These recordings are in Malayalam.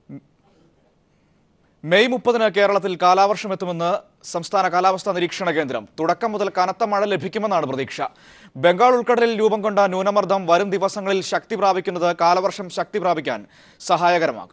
മെയ് മുപ്പതിന് കേരളത്തിൽ കാലാവർഷം എത്തുമെന്ന് സംസ്ഥാന കാലാവസ്ഥാ നിരീക്ഷണ കേന്ദ്രം തുടക്കം മുതൽ കനത്ത മഴ ലഭിക്കുമെന്നാണ് പ്രതീക്ഷ ബംഗാൾ ഉൾക്കടലിൽ രൂപം കൊണ്ട ന്യൂനമർദ്ദം വരും ദിവസങ്ങളിൽ ശക്തി പ്രാപിക്കുന്നത് കാലവർഷം ശക്തി പ്രാപിക്കാൻ സഹായകരമാകും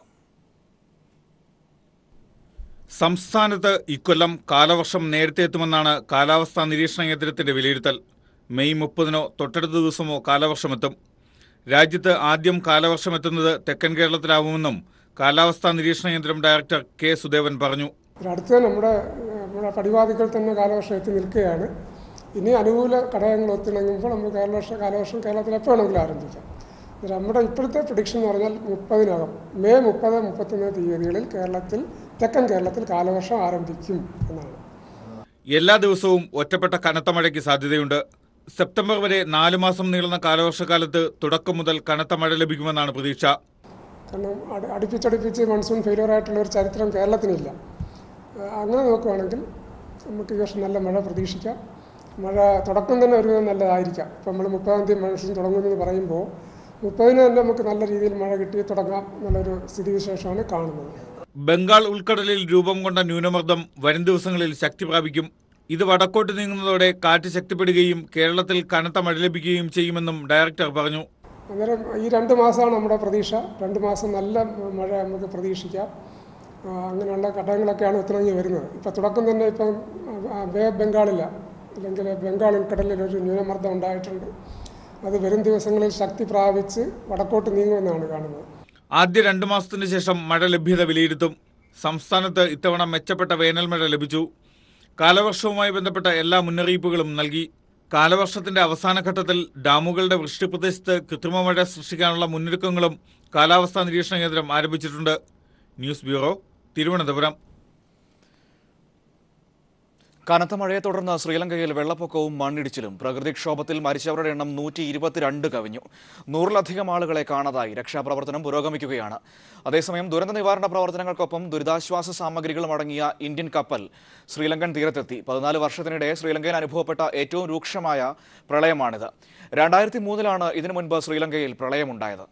സംസ്ഥാനത്ത് ഇക്കൊല്ലം കാലവർഷം നേരത്തെ എത്തുമെന്നാണ് കാലാവസ്ഥാ നിരീക്ഷണ കേന്ദ്രത്തിന്റെ വിലയിരുത്തൽ മെയ് മുപ്പതിനോ തൊട്ടടുത്ത ദിവസമോ കാലവർഷമെത്തും രാജ്യത്ത് ആദ്യം കാലവർഷം എത്തുന്നത് തെക്കൻ കേരളത്തിലാവുമെന്നും കാലാവസ്ഥാ നിരീക്ഷണ കേന്ദ്രം ഡയറക്ടർ കെ സുദേവൻ പറഞ്ഞു അടുത്ത് നമ്മുടെ നമ്മുടെ പടിവാതിക്കൽ തന്നെ കാലവർഷം എത്തി നിൽക്കുകയാണ് ഇനി അനുകൂല ഘടകങ്ങൾ ഒത്തിണങ്ങുമ്പോൾ നമുക്ക് കാലവർഷം കാലവർഷം കേരളത്തിൽ എപ്പോൾ വേണമെങ്കിലും ആരംഭിക്കാം ഇത് നമ്മുടെ ഇപ്പോഴത്തെ പ്രഡിക്ഷൻ എന്ന് പറഞ്ഞാൽ മുപ്പതിനകം മെയ് മുപ്പത് മുപ്പത്തൊന്ന് തീയതികളിൽ കേരളത്തിൽ തെക്കൻ കേരളത്തിൽ കാലവർഷം ആരംഭിക്കും എന്നാണ് എല്ലാ ദിവസവും ഒറ്റപ്പെട്ട കനത്ത മഴയ്ക്ക് സാധ്യതയുണ്ട് സെപ്റ്റംബർ വരെ നാലു മാസം നീളുന്ന കാലവർഷക്കാലത്ത് തുടക്കം മുതൽ കനത്ത മഴ ലഭിക്കുമെന്നാണ് പ്രതീക്ഷ കാരണം അടി അടുപ്പിച്ചടുപ്പിച്ച് മൺസൂൺ ഫെയിലിയർ ആയിട്ടുള്ള ഒരു ചരിത്രം കേരളത്തിനില്ല ആ, അങ്ങനെ നോക്കുകയാണെങ്കിൽ നമുക്ക് ഈ വർഷം നല്ല മഴ പ്രതീക്ഷിക്കാം മഴ തുടക്കം തന്നെ ഒരു വിധം നല്ലതായിരിക്കാം ഇപ്പം നമ്മൾ മുപ്പതാം തീയതി മൺസൂൺ തുടങ്ങുമെന്ന് പറയുമ്പോൾ മുപ്പതിന് തന്നെ നമുക്ക് നല്ല രീതിയിൽ മഴ കിട്ടി തുടങ്ങാം എന്നുള്ളൊരു സ്ഥിതിവിശേഷമാണ് കാണുന്നത് ബംഗാൾ ഉൾക്കടലിൽ രൂപം കൊണ്ട ന്യൂനമർദ്ദം വരും ദിവസങ്ങളിൽ ശക്തി പ്രാപിക്കും ഇത് വടക്കോട്ട് നീങ്ങുന്നതോടെ കാറ്റ് ശക്തിപ്പെടുകയും കേരളത്തിൽ കനത്ത മഴ ലഭിക്കുകയും ചെയ്യുമെന്നും ഡയറക്ടർ പറഞ്ഞു അന്നേരം ഈ രണ്ട് മാസമാണ് നമ്മുടെ പ്രതീക്ഷ രണ്ട് മാസം നല്ല മഴ നമുക്ക് പ്രതീക്ഷിക്കാം ആ, അങ്ങനെയുള്ള ഘടകങ്ങളൊക്കെയാണ് ഒത്തിണങ്ങി വരുന്നത് ഇപ്പം തുടക്കം തന്നെ ഇപ്പം ആ, ബേ ഓഫ് ബംഗാളില്ല അല്ലെങ്കിൽ ബംഗാൾ ഉൾക്കടലിൽ ഒരു ന്യൂനമർദ്ദം ഉണ്ടായിട്ടുണ്ട് അത് വരും ദിവസങ്ങളിൽ ശക്തി പ്രാപിച്ച് വടക്കോട്ട് നീങ്ങുമെന്നാണ് കാണുന്നത് ആദ്യ രണ്ടു മാസത്തിന് ശേഷം മഴ ലഭ്യത വിലയിരുത്തും സംസ്ഥാനത്ത് ഇത്തവണ മെച്ചപ്പെട്ട വേനൽ മഴ ലഭിച്ചു കാലവർഷവുമായി ബന്ധപ്പെട്ട എല്ലാ മുന്നറിയിപ്പുകളും നൽകി കാലവർഷത്തിന്റെ അവസാന ഘട്ടത്തിൽ ഡാമുകളുടെ വൃഷ്ടിപ്രദേശത്ത് കൃത്രിമ മഴ സൃഷ്ടിക്കാനുള്ള മുന്നൊരുക്കങ്ങളും കാലാവസ്ഥാ നിരീക്ഷണ കേന്ദ്രം ആരംഭിച്ചിട്ടുണ്ട് ന്യൂസ് ബ്യൂറോ തിരുവനന്തപുരം കനത്ത മഴയെ തുടർന്ന് ശ്രീലങ്കയിൽ വെള്ളപ്പൊക്കവും മണ്ണിടിച്ചിലും പ്രകൃതിക്ഷോഭത്തിൽ മരിച്ചവരുടെ എണ്ണം നൂറ്റി ഇരുപത്തിരണ്ട് കവിഞ്ഞു നൂറിലധികം ആളുകളെ കാണാതായി രക്ഷാപ്രവർത്തനം പുരോഗമിക്കുകയാണ് അതേസമയം ദുരന്ത നിവാരണ പ്രവർത്തനങ്ങൾക്കൊപ്പം ദുരിതാശ്വാസ സാമഗ്രികളും അടങ്ങിയ ഇന്ത്യൻ കപ്പൽ ശ്രീലങ്കൻ തീരത്തെത്തി പതിനാല് വർഷത്തിനിടെ ശ്രീലങ്കയിൽ അനുഭവപ്പെട്ട ഏറ്റവും രൂക്ഷമായ പ്രളയമാണിത് രണ്ടായിരത്തി മൂന്നിലാണ് ഇതിനു മുൻപ് ശ്രീലങ്കയിൽ പ്രളയമുണ്ടായത്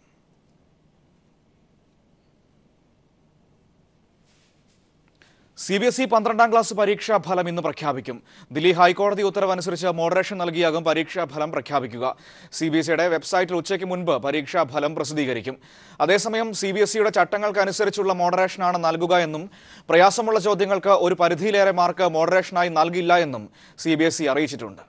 സി ബി എസ് ഇ പന്ത്രണ്ടാം ക്ലാസ് പരീക്ഷാ ഫലം ഇന്ന് പ്രഖ്യാപിക്കും ദില്ലി ഹൈക്കോടതി ഉത്തരവനുസരിച്ച് മോഡറേഷൻ നൽകിയാകും പരീക്ഷാ ഫലം പ്രഖ്യാപിക്കുക സി ബി എസ് ഇയുടെ വെബ്സൈറ്റിൽ ഉച്ചയ്ക്ക് മുൻപ് പരീക്ഷാ ഫലം പ്രസിദ്ധീകരിക്കും അതേസമയം സി ബി എസ് ഇയുടെ ചട്ടങ്ങൾക്കനുസരിച്ചുള്ള മോഡറേഷനാണ് നൽകുക എന്നും പ്രയാസമുള്ള ചോദ്യങ്ങൾക്ക് ഒരു പരിധിയിലേറെ മാർക്ക് മോഡറേഷനായി നൽകില്ല എന്നും സി ബി എസ് ഇ അറിയിച്ചിട്ടുണ്ട്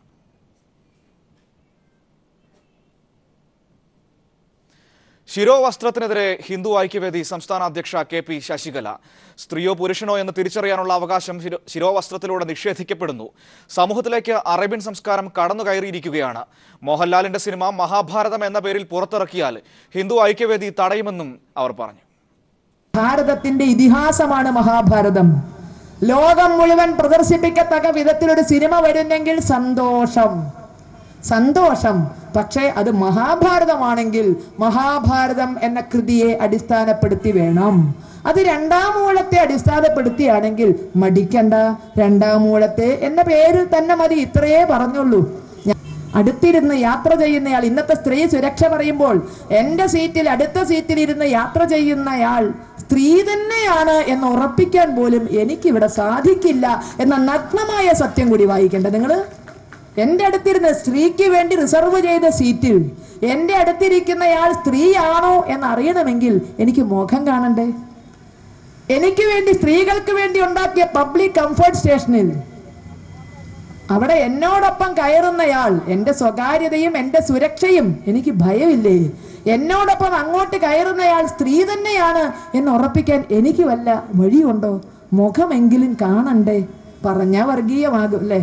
ശിരോവസ്ത്രത്തിനെതിരെ ഹിന്ദു ഐക്യവേദി സംസ്ഥാന അധ്യക്ഷ കെ പി ശശികല സ്ത്രീയോ പുരുഷനോ എന്ന് തിരിച്ചറിയാനുള്ള അവകാശം ശിരോ- ശിരോവസ്ത്രത്തിലൂടെ നിഷേധിക്കപ്പെടുന്നു സമൂഹത്തിലേക്ക് അറേബ്യൻ സംസ്കാരം കടന്നു കയറിയിരിക്കുകയാണ് മോഹൻലാലിന്റെ സിനിമ മഹാഭാരതം എന്ന പേരിൽ പുറത്തിറക്കിയാൽ ഹിന്ദു ഐക്യവേദി തടയുമെന്നും അവർ പറഞ്ഞു ഭാരതത്തിന്റെ ഇതിഹാസമാണ് മഹാഭാരതം ലോകം മുഴുവൻ പ്രദർശിപ്പിക്കത്തക്ക വിധത്തിലൊരു സിനിമ വരുന്നെങ്കിൽ സന്തോഷം സന്തോഷം പക്ഷേ അത് മഹാഭാരതമാണെങ്കിൽ മഹാഭാരതം എന്ന കൃതിയെ അടിസ്ഥാനപ്പെടുത്തി വേണം അത് രണ്ടാം മൂലത്തെ അടിസ്ഥാനപ്പെടുത്തിയാണെങ്കിൽ മടിക്കണ്ട രണ്ടാം മൂലത്തെ എന്ന പേരിൽ തന്നെ മതി ഇത്രയേ പറഞ്ഞുള്ളൂ ഞാൻ- അടുത്തിരുന്ന് യാത്ര ചെയ്യുന്നയാൾ ഇന്നത്തെ സ്ത്രീ സുരക്ഷ പറയുമ്പോൾ എന്റെ സീറ്റിൽ അടുത്ത സീറ്റിൽ ഇരുന്ന് യാത്ര ചെയ്യുന്നയാൾ സ്ത്രീ തന്നെയാണ് എന്ന് ഉറപ്പിക്കാൻ പോലും എനിക്കിവിടെ സാധിക്കില്ല എന്ന നഗ്നമായ സത്യം കൂടി വായിക്കണ്ട നിങ്ങള് എന്റെ അടുത്തിരുന്ന് സ്ത്രീക്ക് വേണ്ടി റിസർവ് ചെയ്ത സീറ്റിൽ എന്റെ അടുത്തിരിക്കുന്നയാൾ സ്ത്രീയാണോ എന്ന് അറിയണമെങ്കിൽ എനിക്ക് മുഖം കാണണ്ടേ എനിക്ക് വേണ്ടി സ്ത്രീകൾക്ക് വേണ്ടി ഉണ്ടാക്കിയ പബ്ലിക് കംഫർട്ട് സ്റ്റേഷനിൽ അവിടെ എന്നോടൊപ്പം കയറുന്നയാൾ എൻ്റെ സ്വകാര്യതയും എൻ്റെ സുരക്ഷയും എനിക്ക് ഭയമില്ലേ എന്നോടൊപ്പം അങ്ങോട്ട് കയറുന്നയാൾ സ്ത്രീ തന്നെയാണ് എന്ന് ഉറപ്പിക്കാൻ എനിക്ക് വല്ല വഴിയുണ്ടോ മുഖമെങ്കിലും കാണണ്ടേ പറഞ്ഞ വർഗീയമാകും അല്ലേ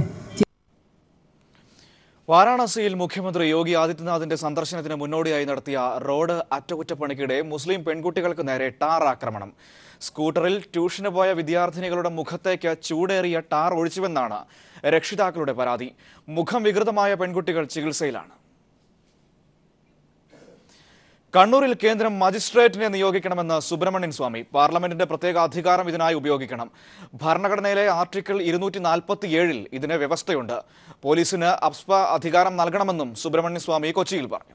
വാരാണസിയിൽ മുഖ്യമന്ത്രി യോഗി ആദിത്യനാഥിന്റെ സന്ദർശനത്തിന് മുന്നോടിയായി നടത്തിയ റോഡ് അറ്റകുറ്റപ്പണിക്കിടെ മുസ്ലിം പെൺകുട്ടികൾക്ക് നേരെ ടാർ ആക്രമണം സ്കൂട്ടറിൽ ട്യൂഷന് പോയ വിദ്യാർത്ഥിനികളുടെ മുഖത്തേക്ക് ചൂടേറിയ ടാർ ഒഴിച്ചുവെന്നാണ് രക്ഷിതാക്കളുടെ പരാതി മുഖം വികൃതമായ പെൺകുട്ടികൾ ചികിത്സയിലാണ് കണ്ണൂരിൽ കേന്ദ്രം മജിസ്ട്രേറ്റിനെ നിയോഗിക്കണമെന്ന് സുബ്രഹ്മണ്യൻ സ്വാമി പാർലമെന്റിന്റെ പ്രത്യേക അധികാരം ഇതിനായി ഉപയോഗിക്കണം ഭരണഘടനയിലെ ആർട്ടിക്കിൾ ഇരുന്നൂറ്റി നാൽപ്പത്തിയേഴിൽ ഇതിന് വ്യവസ്ഥയുണ്ട് പോലീസിന് അപ്സ്പ അധികാരം നൽകണമെന്നും സുബ്രഹ്മണ്യൻ സ്വാമി കൊച്ചിയിൽ പറഞ്ഞു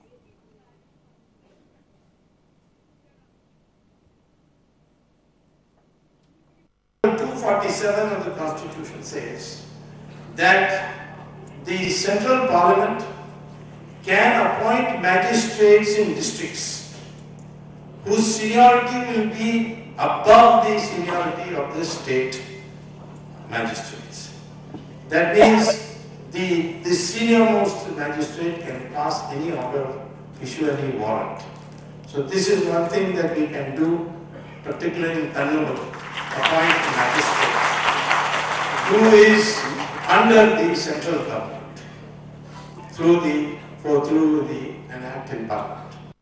247 of the Constitution says that the central parliament can appoint magistrates in districts whose seniority will be above the seniority of the state magistrates. That means the, the senior-most magistrate can pass any order, issue any warrant. So this is one thing that we can do, particularly in Kannur, appoint a magistrate who is under the central government through the, for through the, an act in parliament.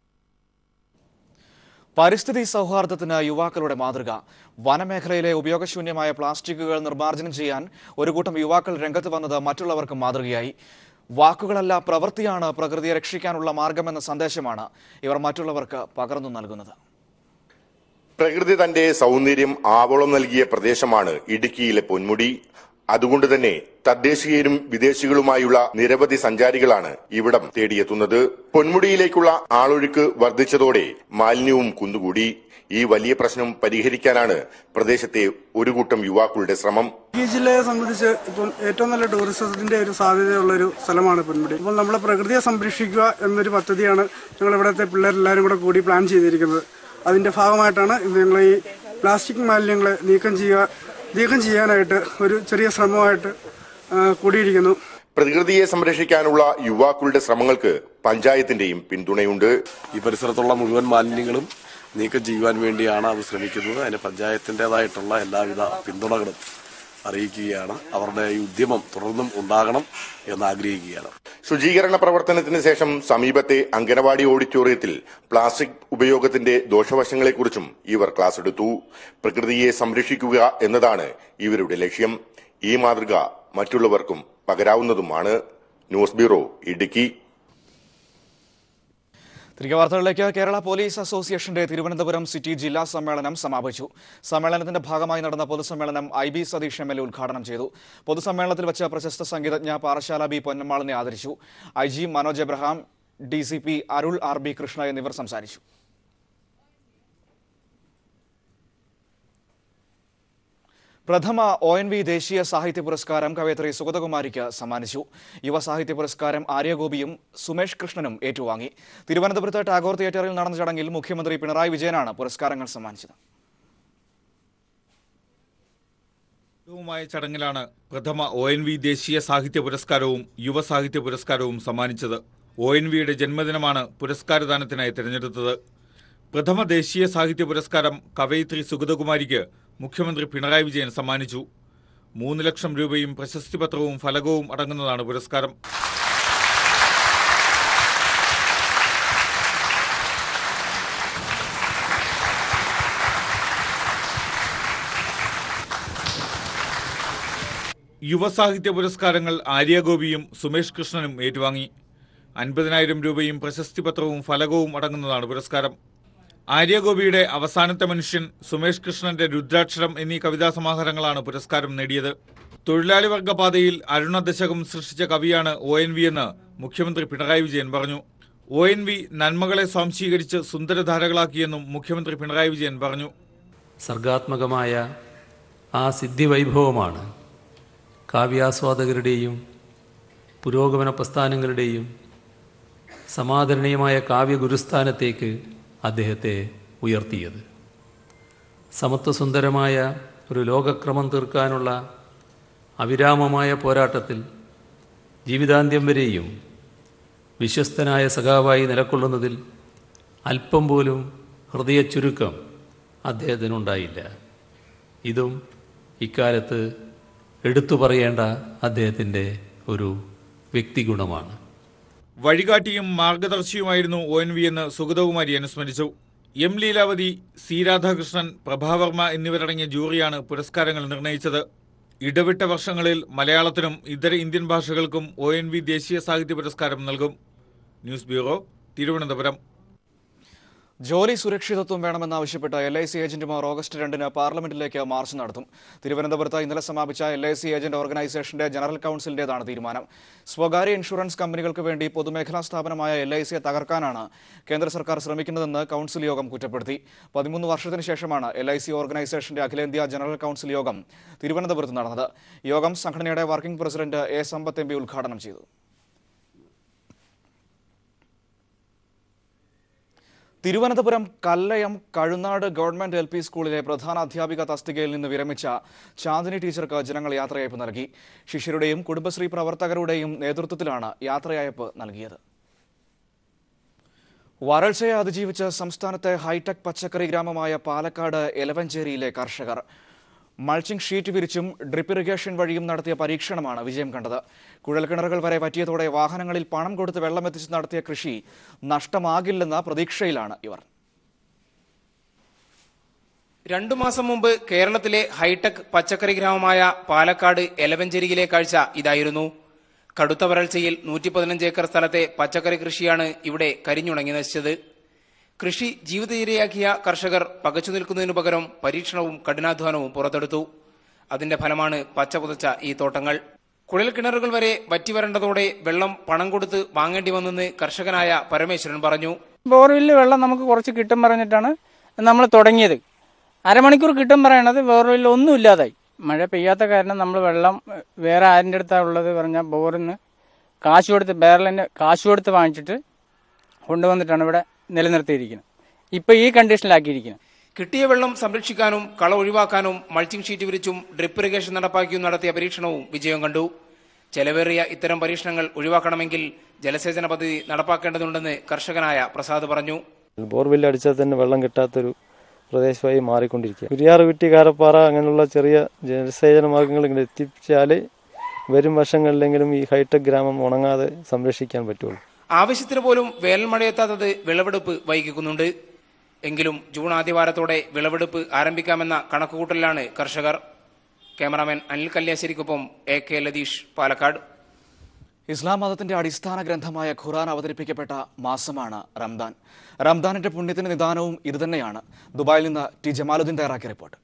പരിസ്ഥിതി സൗഹാർദ്ദത്തിന് യുവാക്കളുടെ മാതൃക വനമേഖലയിലെ ഉപയോഗശൂന്യമായ പ്ലാസ്റ്റിക്കുകൾ നിർമ്മാർജ്ജനം ചെയ്യാൻ ഒരു കൂട്ടം യുവാക്കൾ രംഗത്ത് വന്നത് മറ്റുള്ളവർക്ക് മാതൃകയായി വാക്കുകളല്ല പ്രവൃത്തിയാണ് പ്രകൃതിയെ രക്ഷിക്കാനുള്ള മാർഗമെന്ന സന്ദേശമാണ് ഇവർ മറ്റുള്ളവർക്ക് പകർന്നു നൽകുന്നത് പ്രകൃതി തന്റെ സൗന്ദര്യം ആവോളം നൽകിയ പ്രദേശമാണ് ഇടുക്കിയിലെ പൊന്മുടി അതുകൊണ്ട് തന്നെ തദ്ദേശീയരും വിദേശികളുമായുള്ള നിരവധി സഞ്ചാരികളാണ് ഇവിടം തേടിയെത്തുന്നത് പൊന്മുടിയിലേക്കുള്ള ആളൊഴുക്ക് വർദ്ധിച്ചതോടെ മാലിന്യവും കുന്നുകൂടി ഈ വലിയ പ്രശ്നം പരിഹരിക്കാനാണ് പ്രദേശത്തെ ഒരു കൂട്ടം യുവാക്കളുടെ ശ്രമം ഈ ജില്ലയെ സംബന്ധിച്ച് ഇപ്പോൾ ഏറ്റവും നല്ല ടൂറിസത്തിന്റെ ഒരു സാധ്യതയുള്ള ഒരു സ്ഥലമാണ് പൊന്മുടി അപ്പോൾ നമ്മളെ പ്രകൃതിയെ സംരക്ഷിക്കുക എന്നൊരു പദ്ധതിയാണ് ഞങ്ങൾ ഇവിടുത്തെ പിള്ളേരെല്ലാവരും കൂടെ കൂടി പ്ലാൻ ചെയ്തിരിക്കുന്നത് അതിന്റെ ഭാഗമായിട്ടാണ് ഇന്ന് ഞങ്ങൾ ഈ പ്ലാസ്റ്റിക് മാലിന്യങ്ങളെ നീക്കം ചെയ്യുക നീക്കം ചെയ്യാനായിട്ട് ഒരു ചെറിയ ശ്രമമായിട്ട് ആ, കൂടിയിരിക്കുന്നു പ്രകൃതിയെ സംരക്ഷിക്കാനുള്ള യുവാക്കളുടെ ശ്രമങ്ങൾക്ക് പഞ്ചായത്തിന്റെയും പിന്തുണയുണ്ട് ഈ പരിസരത്തുള്ള മുഴുവൻ മാലിന്യങ്ങളും നീക്കം ചെയ്യുവാൻ വേണ്ടിയാണ് അവർ ശ്രമിക്കുന്നത് അതിന് പഞ്ചായത്തിൻ്റെതായിട്ടുള്ള എല്ലാവിധ പിന്തുണകളും അറിയിക്കുകയാണ് അവരുടെ ഈ ഉദ്യമം തുടർന്നും ഉണ്ടാകണം എന്ന് ആഗ്രഹിക്കുകയാണ് ശുചീകരണ പ്രവർത്തനത്തിന് ശേഷം സമീപത്തെ അങ്കനവാടി ഓഡിറ്റോറിയത്തിൽ പ്ലാസ്റ്റിക് ഉപയോഗത്തിന്റെ ദോഷവശങ്ങളെക്കുറിച്ചും ഇവർ ക്ലാസ് എടുത്തു പ്രകൃതിയെ സംരക്ഷിക്കുക എന്നതാണ് ഇവരുടെ ലക്ഷ്യം ഈ മാതൃക മറ്റുള്ളവർക്കും പകരാവുന്നതുമാണ് ന്യൂസ് ബ്യൂറോ ഇടുക്കി തിരികെ വാർത്തകളിലേക്ക് കേരള പോലീസ് അസോസിയേഷന്റെ തിരുവനന്തപുരം സിറ്റി ജില്ലാ സമ്മേളനം സമാപിച്ചു സമ്മേളനത്തിന്റെ ഭാഗമായി നടന്ന പൊതുസമ്മേളനം I B Satheesh M L A ഉദ്ഘാടനം ചെയ്തു പൊതുസമ്മേളനത്തിൽ വെച്ച പ്രശസ്ത സംഗീതജ്ഞ പാറശാല ബി പൊന്നമ്മാളിനെ ആദരിച്ചു I G Manoj Abraham D C P Arul R B Krishna എന്നിവർ സംസാരിച്ചു പ്രഥമ ഒ എൻ വി ദേശീയ സാഹിത്യ പുരസ്കാരം കവയത്രി സുഗതകുമാരിക്ക് സമ്മാനിച്ചു യുവ സാഹിത്യ പുരസ്കാരം ആര്യഗോപിയും സുമേഷ് കൃഷ്ണനും ഏറ്റുവാങ്ങി തിരുവനന്തപുരത്ത് ടാഗോർ തിയേറ്ററിൽ നടന്ന ചടങ്ങിൽ മുഖ്യമന്ത്രി പിണറായി വിജയനാണ് പുരസ്കാരങ്ങൾ സമ്മാനിച്ചത് മായ ചടങ്ങിലാണ് പ്രഥമ ഒ എൻ വി ദേശീയ സാഹിത്യ പുരസ്കാരവും യുവ സാഹിത്യ പുരസ്കാരവും സമ്മാനിച്ചത് ഒ എൻ വിയുടെ ജന്മദിനമാണ് പുരസ്കാരദാനത്തിനായി തിരഞ്ഞെടുത്തത് പ്രഥമ ദേശീയ സാഹിത്യ പുരസ്കാരം കവയിത്രി സുഗതകുമാരിക്ക് മുഖ്യമന്ത്രി പിണറായി വിജയൻ സമ്മാനിച്ചു മൂന്ന് ലക്ഷം രൂപയും പ്രശസ്തി പത്രവും ഫലകവും അടങ്ങുന്നതാണ് പുരസ്കാരം യുവസാഹിത്യ പുരസ്കാരങ്ങൾ ആര്യഗോപിയും സുമേഷ് കൃഷ്ണനും ഏറ്റുവാങ്ങി അൻപതിനായിരം രൂപയും പ്രശസ്തി പത്രവും ഫലകവും അടങ്ങുന്നതാണ് പുരസ്കാരം ആര്യഗോപിയുടെ അവസാനത്തെ മനുഷ്യൻ സുമേഷ് കൃഷ്ണന്റെ രുദ്രാക്ഷരം എന്നീ കവിതാ സമാഹാരങ്ങളാണ് പുരസ്കാരം നേടിയത് തൊഴിലാളി വർഗ പാതയിൽ അരുണ ദശകം സൃഷ്ടിച്ച കവിയാണ് ഒ എൻ വി എന്ന് മുഖ്യമന്ത്രി പിണറായി വിജയൻ പറഞ്ഞു ഒ എൻ വി നന്മകളെ സ്വാംശീകരിച്ച് സുന്ദരധാരകളാക്കിയെന്നും മുഖ്യമന്ത്രി പിണറായി വിജയൻ പറഞ്ഞു സർഗാത്മകമായ ആ സിദ്ധിവൈഭവമാണ് കാവ്യാസ്വാദകരുടെയും പുരോഗമന പ്രസ്ഥാനങ്ങളുടെയും സമാദരണീയമായ കാവ്യഗുരുസ്ഥാനത്തേക്ക് അദ്ദേഹത്തെ ഉയർത്തിയത് സമത്വസുന്ദരമായ ഒരു ലോകക്രമം തീർക്കാനുള്ള അവിരാമമായ പോരാട്ടത്തിൽ ജീവിതാന്ത്യം വരെയും വിശ്വസ്തനായ സഖാവായി നിലകൊള്ളുന്നതിൽ അല്പം പോലും ഹൃദയച്ചുരുക്കം അദ്ദേഹത്തിനുണ്ടായില്ല ഇതും ഇക്കാലത്ത് എടുത്തു പറയേണ്ട അദ്ദേഹത്തിൻ്റെ ഒരു വ്യക്തിഗുണമാണ് വഴികാട്ടിയും മാർഗദർശിയുമായിരുന്നു ഒ എൻ വി എന്ന് സുഗതകുമാരി അനുസ്മരിച്ചു എം ലീലാവതി സി രാധാകൃഷ്ണൻ പ്രഭാവർമ്മ എന്നിവരടങ്ങിയ ജൂറിയാണ് പുരസ്കാരങ്ങൾ നിർണയിച്ചത് ഇടവിട്ട വർഷങ്ങളിൽ മലയാളത്തിനും ഇതര ഇന്ത്യൻ ഭാഷകൾക്കും ഒ എൻ വി ദേശീയ സാഹിത്യ പുരസ്കാരം നൽകും ന്യൂസ് ബ്യൂറോ തിരുവനന്തപുരം ജോലി സുരക്ഷിതത്വം വേണമെന്നാവശ്യപ്പെട്ട് എൽ ഐ സി ഏജന്റുമാർ ഓഗസ്റ്റ് രണ്ടിന് പാർലമെന്റിലേക്ക് മാർച്ച് നടത്തും തിരുവനന്തപുരത്ത് ഇന്നലെ സമാപിച്ച എൽ ഐ സി ഏജന്റ് ഓർഗനൈസേഷന്റെ ജനറൽ കൌൺസിലിന്റേതാണ് തീരുമാനം സ്വകാര്യ ഇൻഷുറൻസ് കമ്പനികൾക്ക് വേണ്ടി പൊതുമേഖലാ സ്ഥാപനമായ എൽ ഐ സിയെ തകർക്കാനാണ് കേന്ദ്ര സർക്കാർ ശ്രമിക്കുന്നതെന്ന് കൌൺസിൽ യോഗം കുറ്റപ്പെടുത്തി പതിമൂന്ന് വർഷത്തിന് ശേഷമാണ് എൽ ഐ സി ഓർഗനൈസേഷന്റെ അഖിലേന്ത്യാ ജനറൽ കൌൺസിൽ യോഗം തിരുവനന്തപുരത്ത് നടന്നത് യോഗം സംഘടനയുടെ working president A Sampath M P ഉദ്ഘാടനം ചെയ്തു Thiruvananthapuram Kallayam Kazhunad government L P സ്കൂളിലെ പ്രധാന അധ്യാപിക തസ്തികയിൽ നിന്ന് വിരമിച്ച ചാന്ദിനി ടീച്ചർക്ക് ജനങ്ങൾ യാത്രയയപ്പ് നൽകി ശിഷ്യരുടെയും കുടുംബശ്രീ പ്രവർത്തകരുടെയും നേതൃത്വത്തിലാണ് യാത്രയയപ്പ് നൽകിയത് വരൾച്ചയെ അതിജീവിച്ച് സംസ്ഥാനത്തെ ഹൈടെക് പച്ചക്കറി ഗ്രാമമായ പാലക്കാട് എലവഞ്ചേരിയിലെ കർഷകർ മൾച്ചിംഗ് ഷീറ്റ് വിരിച്ചും ഡ്രിപ്പ് ഇറിഗേഷൻ വഴിയും നടത്തിയ പരീക്ഷണമാണ് വിജയം കണ്ടത് കുഴൽക്കിണറുകൾ വരെ പറ്റിയതോടെ വാഹനങ്ങളിൽ പണം കൊടുത്ത് വെള്ളമെത്തിച്ച് നടത്തിയ കൃഷി നഷ്ടമാകില്ലെന്ന പ്രതീക്ഷയിലാണ് ഇവർ രണ്ടു മാസം മുമ്പ് കേരളത്തിലെ ഹൈടെക് പച്ചക്കറി ഗ്രാമമായ പാലക്കാട് എലവഞ്ചേരിയിലെ കാഴ്ച ഇതായിരുന്നു കടുത്ത വരൾച്ചയിൽ നൂറ്റി പതിനഞ്ച് ഏക്കർ സ്ഥലത്തെ പച്ചക്കറി കൃഷിയാണ് ഇവിടെ കരിഞ്ഞുണങ്ങി നശിച്ചത് കൃഷി ജീവിതചര്യയാക്കിയ കർഷകർ പകച്ചു നിൽക്കുന്നതിനു പകരം പരീക്ഷണവും കഠിനാധ്വാനവും പുറത്തെടുത്തു അതിന്റെ ഫലമാണ് പച്ച പുതച്ച ഈ തോട്ടങ്ങൾ കുഴൽക്കിണറുകൾ വരെ വറ്റിവരണ്ടതോടെ വെള്ളം പണം കൊടുത്ത് വാങ്ങേണ്ടി വന്നെന്ന് കർഷകനായ പരമേശ്വരൻ പറഞ്ഞു ബോർവെല്ലിൽ വെള്ളം നമുക്ക് കുറച്ച് കിട്ടും പറഞ്ഞിട്ടാണ് നമ്മൾ തുടങ്ങിയത് അരമണിക്കൂർ കിട്ടും പറയണത് ബോർവെല്ലിൽ ഒന്നും ഇല്ലാതായി മഴ പെയ്യാത്ത കാരണം നമ്മൾ വെള്ളം ഏഹ്, വേറെ ആരിൻ്റെ അടുത്താണ് ഉള്ളത് പറഞ്ഞാൽ ബോറിൽ നിന്ന് കാശ് കൊടുത്ത് ബേറലിന് കാശ് കൊടുത്ത് വാങ്ങിച്ചിട്ട് കൊണ്ടുവന്നിട്ടാണ് ഇവിടെ നിലനിർത്തിയിരിക്കുന്നത് ഇപ്പോൾ ഈ കണ്ടീഷനിലാക്കിയിരിക്കുന്നത് കിട്ടിയ വെള്ളം സംരക്ഷിക്കാനും കള ഒഴിവാക്കാനും മൾച്ചിംഗ് ഷീറ്റ് വിരിച്ചും ഡ്രിപ്പ് ഇറിഗേഷൻ നടപ്പാക്കിയും നടത്തിയ പരീക്ഷണവും വിജയം കണ്ടു ചെലവേറിയ ഇത്തരം പരീക്ഷണങ്ങൾ ഒഴിവാക്കണമെങ്കിൽ ജലസേചന പദ്ധതി നടപ്പാക്കേണ്ടതുണ്ടെന്ന് കർഷകനായ പ്രസാദ് പറഞ്ഞു ബോർവെല്ല് അടിച്ചാൽ തന്നെ വെള്ളം കിട്ടാത്തൊരു പ്രദേശമായി മാറിക്കൊണ്ടിരിക്കുക കുരിയാർ കുറ്റി കാരപ്പാറ അങ്ങനെയുള്ള ചെറിയ ജലസേചന മാർഗങ്ങൾ ഇങ്ങനെ എത്തിച്ചാൽ വരും വർഷങ്ങളിലെങ്കിലും ഈ ഹൈടെക് ഗ്രാമം ഉണങ്ങാതെ സംരക്ഷിക്കാൻ പറ്റുള്ളൂ ആവശ്യത്തിന് പോലും വേനൽ മഴയെത്താത്തത് വിളവെടുപ്പ് വൈകിക്കുന്നുണ്ട് എങ്കിലും ജൂൺ ആദ്യവാരത്തോടെ വിളവെടുപ്പ് ആരംഭിക്കാമെന്ന കണക്കുകൂട്ടലിലാണ് കർഷകർ ക്യാമറാമാൻ അനിൽ കല്യാശ്ശേരിക്കൊപ്പം എ കെ ലതീഷ് പാലക്കാട് ഇസ്ലാം മതത്തിന്റെ അടിസ്ഥാന ഗ്രന്ഥമായ ഖുറാൻ അവതരിപ്പിക്കപ്പെട്ട മാസമാണ് റംദാൻ റംദാനിന്റെ പുണ്യത്തിന് നിദാനവും ഇതുതന്നെയാണ് ദുബായിൽ നിന്ന് ടി ജമാലുദ്ദീൻ തയ്യാറാക്കിയ റിപ്പോർട്ട്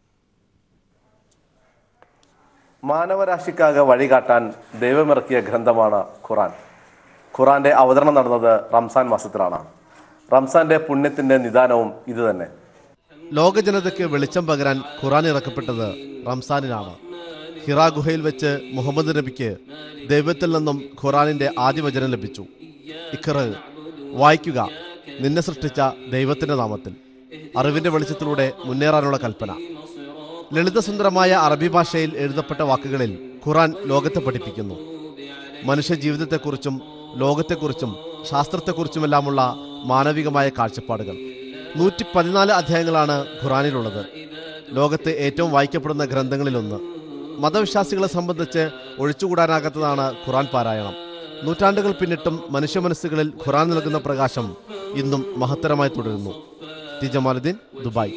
മാനവരാശിക്കാകെ വഴികാട്ടാൻ ദൈവമിറക്കിയ ഗ്രന്ഥമാണ് ഖുറാൻ ഖുറാന്റെ അവതരണം നടന്നത് റംസാൻ മാസത്തിലാണ് റംസാന്റെ പുണ്യത്തിന്റെ നിദാനവും ഇതുതന്നെ ലോക ജനതയ്ക്ക് വെളിച്ചം പകരാൻ ഖുറാൻ ഇറക്കപ്പെട്ടത് റംസാനിലാണ് ഹിറ ഗുഹയിൽ വെച്ച് മുഹമ്മദ് നബിക്ക് ദൈവത്തിൽ നിന്നും ഖുറാനിന്റെ ആദ്യവചനം ലഭിച്ചു ഇഖറ് വായിക്കുക നിന്നെ സൃഷ്ടിച്ച ദൈവത്തിന്റെ നാമത്തിൽ അറിവിന്റെ വെളിച്ചത്തിലൂടെ മുന്നേറാനുള്ള കൽപ്പന ലളിതസുന്ദരമായ അറബി ഭാഷയിൽ എഴുതപ്പെട്ട വാക്കുകളിൽ ഖുറാൻ ലോകത്തെ പഠിപ്പിക്കുന്നു മനുഷ്യ ജീവിതത്തെക്കുറിച്ചും ലോകത്തെക്കുറിച്ചും ശാസ്ത്രത്തെക്കുറിച്ചുമെല്ലാമുള്ള മാനവികമായ കാഴ്ചപ്പാടുകൾ നൂറ്റി പതിനാല് അധ്യായങ്ങളാണ് ഖുറാനിലുള്ളത് ലോകത്ത് ഏറ്റവും വായിക്കപ്പെടുന്ന ഗ്രന്ഥങ്ങളിലൊന്ന് മതവിശ്വാസികളെ സംബന്ധിച്ച് ഒഴിച്ചുകൂടാനാകാത്തതാണ് ഖുറാൻ പാരായണം നൂറ്റാണ്ടുകൾ പിന്നിട്ടും മനുഷ്യ മനസ്സുകളിൽ ഖുറാൻ നൽകുന്ന പ്രകാശം ഇന്നും മഹത്തരമായി തുടരുന്നു ടി ജമാലുദ്ദീൻ ദുബായ്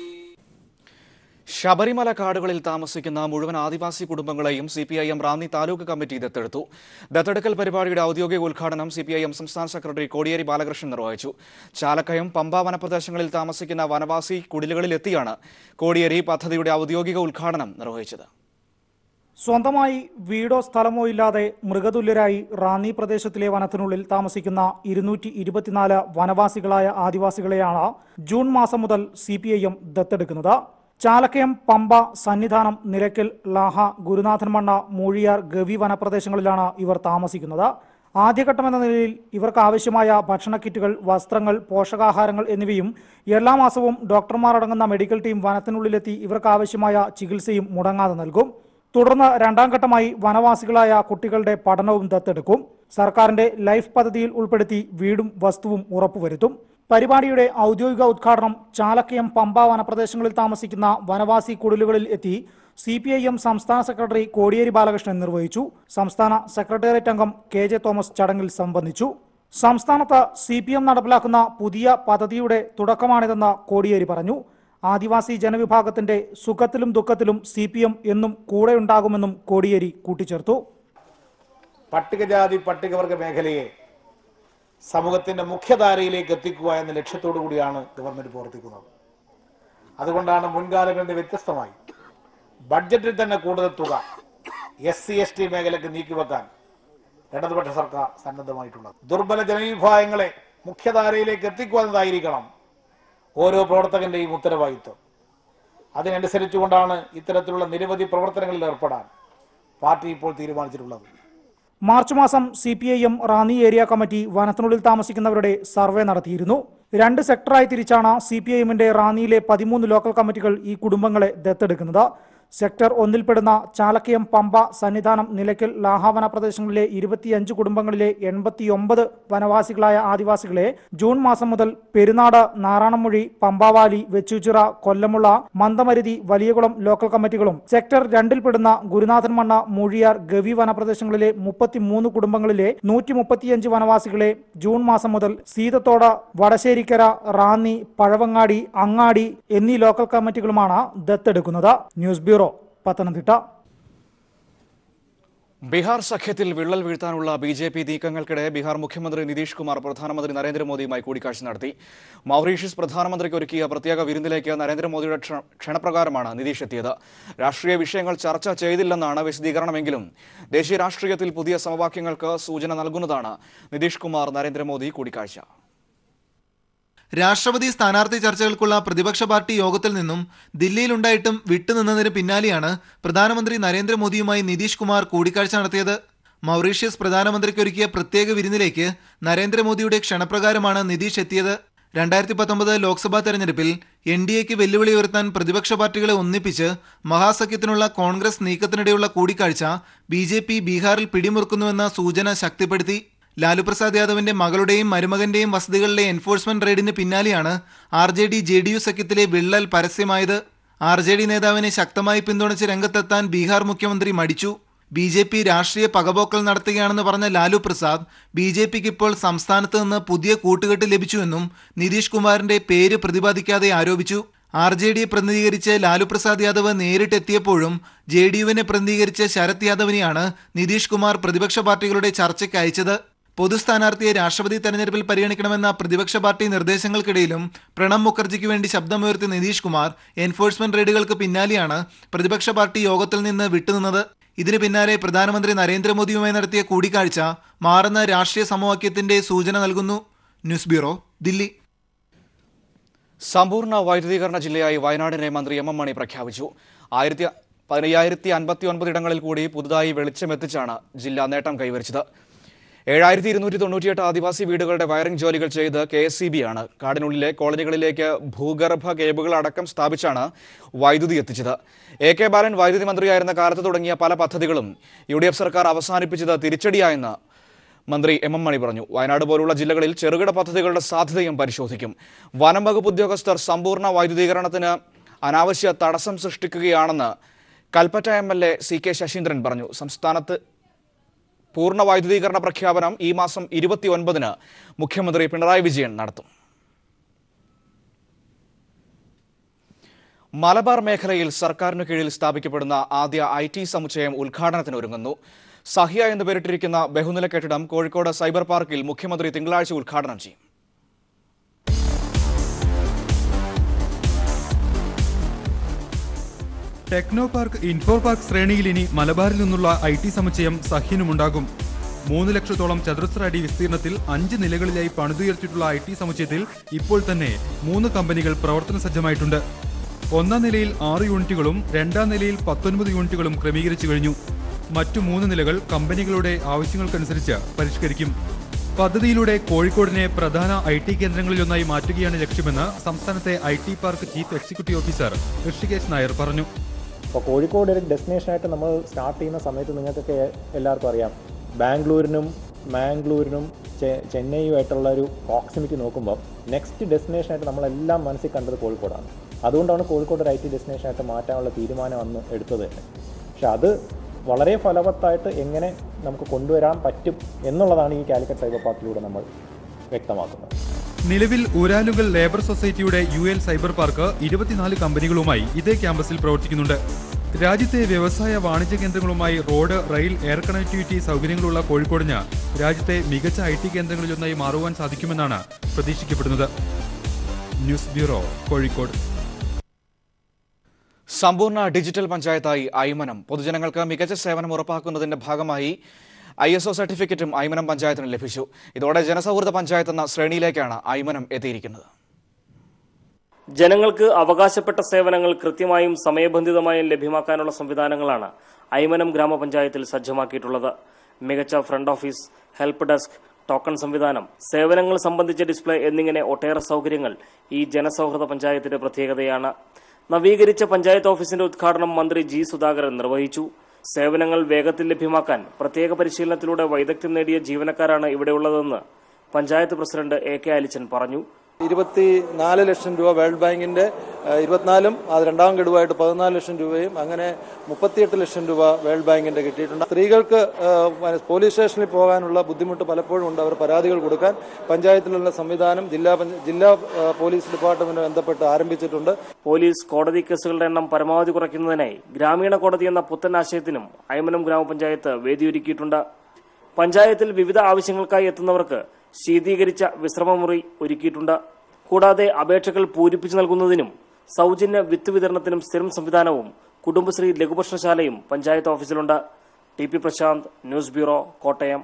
ശബരിമല കാടുകളിൽ താമസിക്കുന്ന മുഴുവൻ ആദിവാസി കുടുംബങ്ങളെയും C P I M Ranni taluk committee ദത്തെടുത്തു ദത്തെടുക്കൽ പരിപാടിയുടെ ഔദ്യോഗിക ഉദ്ഘാടനം സി പി ഐ എം സംസ്ഥാന സെക്രട്ടറി കോടിയേരി ബാലകൃഷ്ണൻ നിർവഹിച്ചു ചാലക്കയം പമ്പ വനപ്രദേശങ്ങളിൽ താമസിക്കുന്ന വനവാസി കുടിലുകളിലെത്തിയാണ് കോടിയേരി പദ്ധതിയുടെ ഔദ്യോഗിക ഉദ്ഘാടനം നിർവഹിച്ചത് സ്വന്തമായി വീടോ സ്ഥലമോ ഇല്ലാതെ മൃഗതുല്യരായി റാന്നി പ്രദേശത്തിലെ വനത്തിനുള്ളിൽ താമസിക്കുന്ന ഇരുന്നൂറ്റി ഇരുപത്തിനാല് വനവാസികളായ ആദിവാസികളെയാണ് ജൂൺ മാസം മുതൽ സി പി ഐ എം ദത്തെടുക്കുന്നത് ചാലക്കയം പമ്പ സന്നിധാനം നിലയ്ക്കൽ ലാഹ ഗുരുനാഥൻ മണ്ണ മൂഴിയാർ ഗവി വനപ്രദേശങ്ങളിലാണ് ഇവർ താമസിക്കുന്നത് ആദ്യഘട്ടം എന്ന നിലയിൽ ഇവർക്ക് ആവശ്യമായ ഭക്ഷണ കിറ്റുകൾ വസ്ത്രങ്ങൾ പോഷകാഹാരങ്ങൾ എന്നിവയും എല്ലാ മാസവും ഡോക്ടർമാർ അടങ്ങുന്ന മെഡിക്കൽ ടീം വനത്തിനുള്ളിലെത്തി ഇവർക്ക് ആവശ്യമായ ചികിത്സയും മുടങ്ങാതെ നൽകും തുടർന്ന് രണ്ടാം ഘട്ടമായി വനവാസികളായ കുട്ടികളുടെ പഠനവും ദത്തെടുക്കും സർക്കാരിന്റെ ലൈഫ് പദ്ധതിയിൽ ഉൾപ്പെടുത്തി വീടും വസ്തുവും ഉറപ്പുവരുത്തും പരിപാടിയുടെ ഔദ്യോഗിക ഉദ്ഘാടനം ചാലക്കയം പമ്പ വനപ്രദേശങ്ങളിൽ താമസിക്കുന്ന വനവാസി കുടിലുകളിൽ എത്തി സി പി ഐ എം സംസ്ഥാന സെക്രട്ടറി കോടിയേരി ബാലകൃഷ്ണൻ നിർവഹിച്ചു സംസ്ഥാന സെക്രട്ടേറിയറ്റ് അംഗം കെ ജെ തോമസ് ചടങ്ങിൽ സംബന്ധിച്ചു സംസ്ഥാനത്ത് സി പി എം നടപ്പിലാക്കുന്ന പുതിയ പദ്ധതിയുടെ തുടക്കമാണിതെന്ന് കോടിയേരി പറഞ്ഞു ആദിവാസി ജനവിഭാഗത്തിന്റെ സുഖത്തിലും ദുഃഖത്തിലും സി പി എം എന്നും കൂടെയുണ്ടാകുമെന്നും കോടിയേരി കൂട്ടിച്ചേർത്തു പട്ടികജാതി പട്ടികവർഗ മേഖലയെ സമൂഹത്തിന്റെ മുഖ്യധാരയിലേക്ക് എത്തിക്കുക എന്ന ലക്ഷ്യത്തോടു കൂടിയാണ് ഗവൺമെന്റ് പ്രവർത്തിക്കുന്നത് അതുകൊണ്ടാണ് മുൻകാലങ്ങളുടെ വ്യത്യസ്തമായി ബഡ്ജറ്റിൽ തന്നെ കൂടുതൽ തുക എസ് സി എസ് ടി മേഖലയ്ക്ക് നീക്കിവെക്കാൻ ഇടതുപക്ഷ സർക്കാർ സന്നദ്ധമായിട്ടുള്ളത് ദുർബല ജനവിഭാഗങ്ങളെ മുഖ്യധാരയിലേക്ക് എത്തിക്കുക എന്നതായിരിക്കണം ഓരോ പ്രവർത്തകന്റെയും ഉത്തരവാദിത്വം അതിനനുസരിച്ചുകൊണ്ടാണ് ഇത്തരത്തിലുള്ള നിരവധി പ്രവർത്തനങ്ങളിൽ ഏർപ്പെടാൻ പാർട്ടി ഇപ്പോൾ തീരുമാനിച്ചിട്ടുള്ളത് മാർച്ച് മാസം C P I M Ranni area committee വനത്തിനുള്ളിൽ താമസിക്കുന്നവരുടെ സർവേ നടത്തിയിരുന്നു രണ്ട് സെക്ടറായി തിരിച്ചാണ് സി പി ഐ എമ്മിന്റെ റാന്നിയിലെ പതിമൂന്ന് ലോക്കൽ കമ്മിറ്റികൾ ഈ കുടുംബങ്ങളെ ദത്തെടുക്കുന്നത് സെക്ടർ ഒന്നിൽപ്പെടുന്ന ചാലക്കയം പമ്പ സന്നിധാനം നിലയ്ക്കൽ ലാഹാവന പ്രദേശങ്ങളിലെ ഇരുപത്തിയഞ്ച് കുടുംബങ്ങളിലെ എൺപത്തിയൊമ്പത് വനവാസികളായ ആദിവാസികളെ ജൂൺ മാസം മുതൽ പെരുന്നാട് നാറാണമൊഴി പമ്പാവാലി വെച്ചൂച്ചിറ കൊല്ലമുള്ള മന്ദമരുതി വലിയകുളം ലോക്കൽ കമ്മിറ്റികളും സെക്ടർ രണ്ടിൽപ്പെടുന്ന ഗുരുനാഥൻ മണ്ണ മൂഴിയാർ ഗവി വനപ്രദേശങ്ങളിലെ മുപ്പത്തിമൂന്ന് കുടുംബങ്ങളിലെ നൂറ്റി മുപ്പത്തിയഞ്ച് വനവാസികളെ ജൂൺ മാസം മുതൽ സീതത്തോട് വടശ്ശേരിക്കര റാന്നി പഴവങ്ങാടി അങ്ങാടി എന്നീ ലോക്കൽ കമ്മിറ്റികളുമാണ് ദത്തെടുക്കുന്നത് ന്യൂസ് ബ്യൂറോ പത്തനംതിട്ട ബീഹാർ സഖ്യത്തിൽ വിള്ളൽ വീഴ്ത്താനുള്ള ബി ജെ പി നീക്കങ്ങൾക്കിടെ ബീഹാർ മുഖ്യമന്ത്രി നിതീഷ് കുമാർ പ്രധാനമന്ത്രി നരേന്ദ്രമോദിയുമായി കൂടിക്കാഴ്ച നടത്തി മൗറീഷ്യസ് പ്രധാനമന്ത്രിക്ക് ഒരുക്കിയ പ്രത്യേക വിരുന്നിലേക്ക് നരേന്ദ്രമോദിയുടെ ക്ഷ- ക്ഷണപ്രകാരമാണ് നിതീഷ് എത്തിയത് രാഷ്ട്രീയ വിഷയങ്ങൾ ചർച്ച ചെയ്തില്ലെന്നാണ് വിശദീകരണമെങ്കിലും ദേശീയ രാഷ്ട്രീയത്തിൽ പുതിയ സമവാക്യങ്ങൾക്ക് സൂചന നൽകുന്നതാണ് നിതീഷ് കുമാർ നരേന്ദ്രമോദി കൂടിക്കാഴ്ച രാഷ്ട്രപതി സ്ഥാനാർത്ഥി ചർച്ചകൾക്കുള്ള പ്രതിപക്ഷ പാർട്ടി യോഗത്തിൽ നിന്നും ദില്ലിയിലുണ്ടായിട്ടും വിട്ടുനിന്നതിന് പിന്നാലെയാണ് പ്രധാനമന്ത്രി നരേന്ദ്രമോദിയുമായി നിതീഷ് കുമാർ കൂടിക്കാഴ്ച നടത്തിയത് മൗറീഷ്യസ് പ്രധാനമന്ത്രിക്കൊരുക്കിയ പ്രത്യേക വിരുന്നിലേക്ക് നരേന്ദ്രമോദിയുടെ ക്ഷണപ്രകാരമാണ് നിതീഷ് എത്തിയത് രണ്ടായിരത്തി പത്തൊമ്പത് ലോക്സഭാ തെരഞ്ഞെടുപ്പിൽ എൻ ഡി എക്ക് വെല്ലുവിളി ഉയർത്താൻ പ്രതിപക്ഷ പാർട്ടികളെ ഒന്നിപ്പിച്ച് മഹാസഖ്യത്തിനുള്ള കോൺഗ്രസ് നീക്കത്തിനിടെയുള്ള കൂടിക്കാഴ്ച ബി ജെ പി ബീഹാറിൽ പിടിമുറുക്കുന്നുവെന്ന സൂചന ശക്തിപ്പെടുത്തി ലാലു പ്രസാദ് യാദവിന്റെ മകളുടെയും മരുമകന്റെയും വസതികളിലെ എൻഫോഴ്സ്മെന്റ് റെയ്ഡിന് പിന്നാലെയാണ് R J D J D U സഖ്യത്തിലെ വിള്ളൽ പരസ്യമായത് ആർ ജെ ഡി നേതാവിനെ ശക്തമായി പിന്തുണച്ച് രംഗത്തെത്താൻ ബീഹാർ മുഖ്യമന്ത്രി മടിച്ചു ബി ജെ പി രാഷ്ട്രീയ പകപോക്കൽ നടത്തുകയാണെന്ന് പറഞ്ഞ ലാലു പ്രസാദ് ബി ജെ പിക്ക് ഇപ്പോൾ സംസ്ഥാനത്ത് നിന്ന് പുതിയ കൂട്ടുകെട്ട് ലഭിച്ചുവെന്നും നിതീഷ് കുമാറിന്റെ പേര് പ്രതിപാദിക്കാതെ ആരോപിച്ചു ആർ ജെ ഡിയെ പ്രതിനിധീകരിച്ച് ലാലു പ്രസാദ് യാദവ് നേരിട്ടെത്തിയപ്പോഴും ജെ ഡി യുവിനെ പ്രതിനിധീകരിച്ച് ശരത് യാദവിനെയാണ് നിതീഷ് കുമാർ പ്രതിപക്ഷ പാർട്ടികളുടെ ചർച്ചയ്ക്ക് അയച്ചത് പൊതു സ്ഥാനാർത്ഥിയെ രാഷ്ട്രപതി തെരഞ്ഞെടുപ്പിൽ പരിഗണിക്കണമെന്ന പ്രതിപക്ഷ പാർട്ടി നിർദ്ദേശങ്ങൾക്കിടയിലും പ്രണബ് മുഖർജിക്ക് വേണ്ടി ശബ്ദമുയർത്തിയ നിതീഷ് കുമാർ എൻഫോഴ്സ്മെന്റ് റെയ്ഡുകൾക്ക് പിന്നാലെയാണ് പ്രതിപക്ഷ പാർട്ടി യോഗത്തിൽ നിന്ന് വിട്ടുനിന്നത് ഇതിന് പിന്നാലെ പ്രധാനമന്ത്രി നരേന്ദ്രമോദിയുമായി നടത്തിയ കൂടിക്കാഴ്ച മാറുന്ന രാഷ്ട്രീയ സമവാക്യത്തിന്റെ സൂചന നൽകുന്നു ന്യൂസ് ബ്യൂറോ ദില്ലി സമ്പൂർണ്ണ വൈദ്യുതീകരണ ജില്ലയായി വയനാടിനെ മന്ത്രി എം എം മണി പ്രഖ്യാപിച്ചു ആയിരത്തി പതിനയ്യായിരത്തി അൻപത്തി ഒൻപത് ഇടങ്ങളിൽ കൂടി പുതുതായി വെളിച്ചമെത്തിച്ചാണ് ജില്ല നേട്ടം കൈവരിച്ചത് ഏഴായിരത്തി ഇരുന്നൂറ്റി തൊണ്ണൂറ്റിയെട്ട് ആദിവാസി വീടുകളുടെ വയറിംഗ് ജോലികൾ ചെയ്ത് കെ എസ് സി ബി ആണ് കാടിനുള്ളിലെ കോളനികളിലേക്ക് ഭൂഗർഭ കേബിളുകൾ അടക്കം സ്ഥാപിച്ചാണ് വൈദ്യുതി എത്തിച്ചത് എ കെ ബാലൻ വൈദ്യുതി മന്ത്രിയായിരുന്ന കാലത്ത് തുടങ്ങിയ പല പദ്ധതികളും യു ഡി എഫ് സർക്കാർ അവസാനിപ്പിച്ചത് തിരിച്ചടിയായെന്ന് മന്ത്രി എം എം മണി പറഞ്ഞു വയനാട് പോലുള്ള ജില്ലകളിൽ ചെറുകിട പദ്ധതികളുടെ സാധ്യതയും പരിശോധിക്കും വനം വകുപ്പ് ഉദ്യോഗസ്ഥർ സമ്പൂർണ്ണ വൈദ്യുതീകരണത്തിന് അനാവശ്യ തടസ്സം സൃഷ്ടിക്കുകയാണെന്ന് Kalpetta M L A C K Saseendran പറഞ്ഞു സംസ്ഥാനത്ത് പൂർണ്ണ വൈദ്യുതീകരണ പ്രഖ്യാപനം ഈ മാസം ഇരുപത്തിയൊൻപതിന് മുഖ്യമന്ത്രി പിണറായി വിജയൻ നടത്തും മലബാർ മേഖലയിൽ സർക്കാരിന് കീഴിൽ സ്ഥാപിക്കപ്പെടുന്ന ആദ്യ ഐ ടി സമുച്ചയം ഉദ്ഘാടനത്തിന് ഒരുങ്ങുന്നു സഹിയ എന്ന് പേരിട്ടിരിക്കുന്ന ബഹുനില കെട്ടിടം കോഴിക്കോട് സൈബർ പാർക്കിൽ മുഖ്യമന്ത്രി തിങ്കളാഴ്ച ഉദ്ഘാടനം ചെയ്യും ടെക്നോ പാർക്ക് ഇൻഫോ പാർക്ക് ശ്രേണിയിൽ ഇനി മലബാറിൽ നിന്നുള്ള ഐ ടി സമുച്ചയം സഹ്യനുമുണ്ടാകും മൂന്ന് ലക്ഷത്തോളം ചതുരശ്ര അടി വിസ്തീർണത്തിൽ അഞ്ച് നിലകളിലായി പണിതുയർത്തിയിട്ടുള്ള ഐ ടി സമുച്ചയത്തിൽ ഇപ്പോൾ തന്നെ മൂന്ന് കമ്പനികൾ പ്രവർത്തന സജ്ജമായിട്ടുണ്ട് ഒന്നാം നിലയിൽ ആറ് യൂണിറ്റുകളും രണ്ടാം നിലയിൽ പത്തൊൻപത് യൂണിറ്റുകളും ക്രമീകരിച്ചു കഴിഞ്ഞു മറ്റു മൂന്ന് നിലകൾ കമ്പനികളുടെ ആവശ്യങ്ങൾക്കനുസരിച്ച് പരിഷ്കരിക്കും പദ്ധതിയിലൂടെ കോഴിക്കോടിനെ പ്രധാന ഐ ടി കേന്ദ്രങ്ങളിലൊന്നായി മാറ്റുകയാണ് ലക്ഷ്യമെന്ന് സംസ്ഥാനത്തെ I T park chief executive officer Rishikesh Nair പറഞ്ഞു അപ്പോൾ കോഴിക്കോട് ഒരു ഡെസ്റ്റിനേഷനായിട്ട് നമ്മൾ സ്റ്റാർട്ട് ചെയ്യുന്ന സമയത്ത് നിങ്ങൾക്കൊക്കെ എല്ലാവർക്കും അറിയാം ബാംഗ്ലൂരിനും മാംഗ്ലൂരിനും ചെ- ചെന്നൈയുമായിട്ടുള്ള ഒരു പ്രോക്സിമിറ്റി നോക്കുമ്പോൾ നെക്സ്റ്റ് ഡെസ്റ്റിനേഷനായിട്ട് നമ്മളെല്ലാം മനസ്സിൽ കണ്ടത് കോഴിക്കോടാണ് അതുകൊണ്ടാണ് കോഴിക്കോട് ഒരു ഐ ടി ഡെസ്റ്റിനേഷനായിട്ട് മാറ്റാനുള്ള തീരുമാനം അന്ന് എടുത്തത് തന്നെ പക്ഷെ അത് വളരെ ഫലവത്തായിട്ട് എങ്ങനെ നമുക്ക് കൊണ്ടുവരാൻ പറ്റും എന്നുള്ളതാണ് ഈ കാലിക്കറ്റ് സൈബർ പാർക്കിലൂടെ നമ്മൾ വ്യക്തമാക്കുന്നത് നിലവിൽ ഊരാലുകൾ ലേബർ സൊസൈറ്റിയുടെ യു എൽ സൈബർ പാർക്ക് ഇരുപത്തിനാല് കമ്പനികളുമായി ഇതേ ക്യാമ്പസിൽ പ്രവർത്തിക്കുന്നുണ്ട് രാജ്യത്തെ വ്യവസായ വാണിജ്യ കേന്ദ്രങ്ങളുമായി റോഡ് റെയിൽ എയർ കണക്ടിവിറ്റി സൗകര്യങ്ങളുള്ള കോഴിക്കോടിന് രാജ്യത്തെ മികച്ച ഐ ടി കേന്ദ്രങ്ങളിലൊന്നായി മാറുവാൻ സാധിക്കുമെന്നാണ് പ്രതീക്ഷിക്കപ്പെടുന്നത് ന്യൂസ് ബ്യൂറോ കോഴിക്കോട് സമ്പൂർണ്ണ ഡിജിറ്റൽ പഞ്ചായത്തായി ഐമനം പൊതുജനങ്ങൾക്ക് മികച്ച സേവനം ഉറപ്പാക്കുന്നതിന്റെ ഭാഗമായി ഐ എസ് ഒ സർട്ടിഫിക്കറ്റും ഐമനം പഞ്ചായത്തിന് ലഭിച്ചു ഇതോടെ ജനസൗഹൃദ പഞ്ചായത്ത് എന്ന ശ്രേണിയിലേക്കാണ് ഐമനം എത്തിയിരിക്കുന്നത് ജനങ്ങൾക്ക് അവകാശപ്പെട്ട സേവനങ്ങൾ കൃത്യമായും സമയബന്ധിതമായും ലഭ്യമാക്കാനുള്ള സംവിധാനങ്ങളാണ് ഐമനം ഗ്രാമപഞ്ചായത്തിൽ സജ്ജമാക്കിയിട്ടുള്ളത് മികച്ച front office help desk token സംവിധാനം സേവനങ്ങൾ സംബന്ധിച്ച ഡിസ്പ്ലേ എന്നിങ്ങനെ ഒട്ടേറെ സൗകര്യങ്ങൾ ഈ ജനസൗഹൃദ പഞ്ചായത്തിന്റെ പ്രത്യേകതയാണ് നവീകരിച്ച പഞ്ചായത്ത് ഓഫീസിന്റെ ഉദ്ഘാടനം മന്ത്രി ജി സുധാകരൻ നിർവഹിച്ചു സേവനങ്ങൾ വേഗത്തിൽ ലഭ്യമാക്കാൻ പ്രത്യേക പരിശീലനത്തിലൂടെ വൈദഗ്ധ്യം നേടിയ ജീവനക്കാരാണ് ഇവിടെയുള്ളതെന്ന് panchayat president A K Alichan പറഞ്ഞു ഇരുപത്തി നാല് ലക്ഷം രൂപ വേൾഡ് ബാങ്കിന്റെ ഏഹ്, ഇരുപത്തിനാലും അത് രണ്ടാം ഗഡുവായിട്ട് പതിനാല് ലക്ഷം രൂപയും അങ്ങനെ മുപ്പത്തിയെട്ട് ലക്ഷം രൂപ വേൾഡ് ബാങ്കിന്റെ കിട്ടിയിട്ടുണ്ട് സ്ത്രീകൾക്ക് ഏഹ്, പോലീസ് സ്റ്റേഷനിൽ പോകാനുള്ള ബുദ്ധിമുട്ട് പലപ്പോഴും ഉണ്ട് അവർ പരാതികൾ കൊടുക്കാൻ പഞ്ചായത്തിലുള്ള സംവിധാനം ജില്ലാ പഞ്ച- ജില്ലാ ഏഹ്, പോലീസ് ഡിപ്പാർട്ട്മെന്റ് ബന്ധപ്പെട്ട് ആരംഭിച്ചിട്ടുണ്ട് പോലീസ് കോടതി കേസുകളുടെ എണ്ണം പരമാവധി കുറയ്ക്കുന്നതിനായി ഗ്രാമീണ കോടതി എന്ന പുത്തൻ ആശയത്തിനും അയമനം ഗ്രാമപഞ്ചായത്ത് വേദിയൊരുക്കിയിട്ടുണ്ട് പഞ്ചായത്തിൽ വിവിധ ആവശ്യങ്ങൾക്കായി എത്തുന്നവർക്ക് ശീതീകരിച്ച വിശ്രമമുറി ഒരുക്കിയിട്ടുണ്ട് കൂടാതെ അപേക്ഷകൾ പൂരിപ്പിച്ചു നൽകുന്നതിനും സൗജന്യ വിത്ത് വിതരണത്തിനും സ്ഥിരം സംവിധാനവും കുടുംബശ്രീ ലഘുഭക്ഷണശാലയും പഞ്ചായത്ത് ഓഫീസിലുണ്ട് T P Prashanth news bureau Kottayam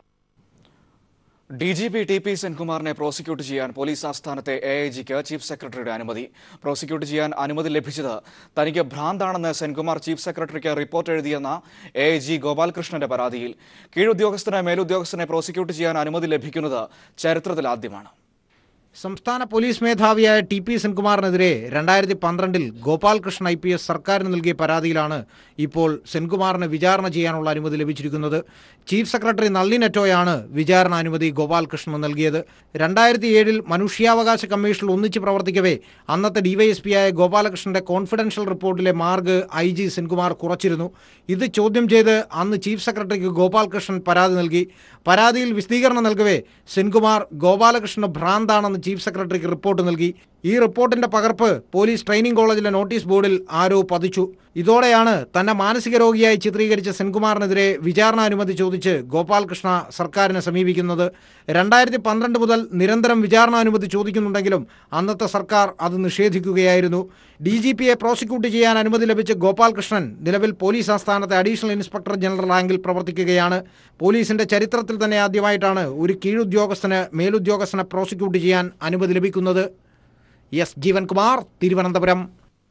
D G P T P സെൻകുമാറിനെ പ്രോസിക്യൂട്ട് ചെയ്യാൻ പോലീസ് ആസ്ഥാനത്തെ എ ഐ ജിക്ക് ചീഫ് സെക്രട്ടറിയുടെ അനുമതി പ്രോസിക്യൂട്ട് ചെയ്യാൻ അനുമതി ലഭിച്ചത് തനിക്ക് ഭ്രാന്താണെന്ന് സെൻകുമാർ ചീഫ് സെക്രട്ടറിക്ക് റിപ്പോർട്ട് എഴുതിയെന്ന എ ഐ ജി ഗോപാലകൃഷ്ണന്റെ പരാതിയിൽ കീഴുദ്യോഗസ്ഥന് മേലുദ്യോഗസ്ഥനെ പ്രോസിക്യൂട്ട് ചെയ്യാൻ അനുമതി ലഭിക്കുന്നത് ചരിത്രത്തിലാദ്യമാണ് സംസ്ഥാന പോലീസ് മേധാവിയായ ടി പി സെൻകുമാറിനെതിരെ രണ്ടായിരത്തി പന്ത്രണ്ടിൽ ഗോപാൽകൃഷ്ണൻ ഐ പി എസ് സർക്കാരിന് നൽകിയ പരാതിയിലാണ് ഇപ്പോൾ സെൻകുമാറിന് വിചാരണ ചെയ്യാനുള്ള അനുമതി ലഭിച്ചിരിക്കുന്നത് ചീഫ് സെക്രട്ടറി നളിനി നെറ്റോയാണ് വിചാരണ അനുമതി ഗോപാൽകൃഷ്ണന് നൽകിയത് രണ്ടായിരത്തി ഏഴിൽ മനുഷ്യാവകാശ കമ്മീഷനിൽ ഒന്നിച്ച് പ്രവർത്തിക്കവേ അന്നത്തെ ഡിവൈഎസ്പിയായ ഗോപാലകൃഷ്ണന്റെ കോൺഫിഡൻഷ്യൽ റിപ്പോർട്ടിലെ മാർഗ് ഐ ജി സെൻകുമാർ കുറച്ചിരുന്നു ഇത് ചോദ്യം ചെയ്ത് അന്ന് ചീഫ് സെക്രട്ടറിക്ക് ഗോപാൽകൃഷ്ണൻ പരാതി നൽകി പരാതിയിൽ വിശദീകരണം നൽകവേ സെൻകുമാർ ഗോപാലകൃഷ്ണന് ഭ്രാന്താണെന്ന് ചീഫ് സെക്രട്ടറിക്ക് റിപ്പോർട്ട് നൽകി ഈ റിപ്പോർട്ടിന്റെ പകർപ്പ് പോലീസ് ട്രെയിനിംഗ് കോളേജിലെ നോട്ടീസ് ബോർഡിൽ ആരോ പതിച്ചു ഇതോടെയാണ് തന്നെ മാനസിക രോഗിയായി ചിത്രീകരിച്ച സെൻകുമാറിനെതിരെ വിചാരണാനുമതി ചോദിച്ച് ഗോപാൽകൃഷ്ണ സർക്കാരിനെ സമീപിക്കുന്നത് രണ്ടായിരത്തി പന്ത്രണ്ട് മുതൽ നിരന്തരം വിചാരണാനുമതി ചോദിക്കുന്നുണ്ടെങ്കിലും അന്നത്തെ സർക്കാർ അത് നിഷേധിക്കുകയായിരുന്നു ഡി ജി പിയെ പ്രോസിക്യൂട്ട് ചെയ്യാൻ അനുമതി ലഭിച്ച ഗോപാൽകൃഷ്ണൻ നിലവിൽ പോലീസ് ആസ്ഥാനത്തെ അഡീഷണൽ ഇൻസ്പെക്ടർ ജനറൽ റാങ്കിൽ പ്രവർത്തിക്കുകയാണ് പോലീസിന്റെ ചരിത്രത്തിൽ തന്നെ ആദ്യമായിട്ടാണ് ഒരു കീഴുദ്യോഗസ്ഥന് മേലുദ്യോഗസ്ഥനെ പ്രോസിക്യൂട്ട് ചെയ്യാൻ അനുമതി ലഭിക്കുന്നത് എസ് ജീവൻകുമാർ തിരുവനന്തപുരം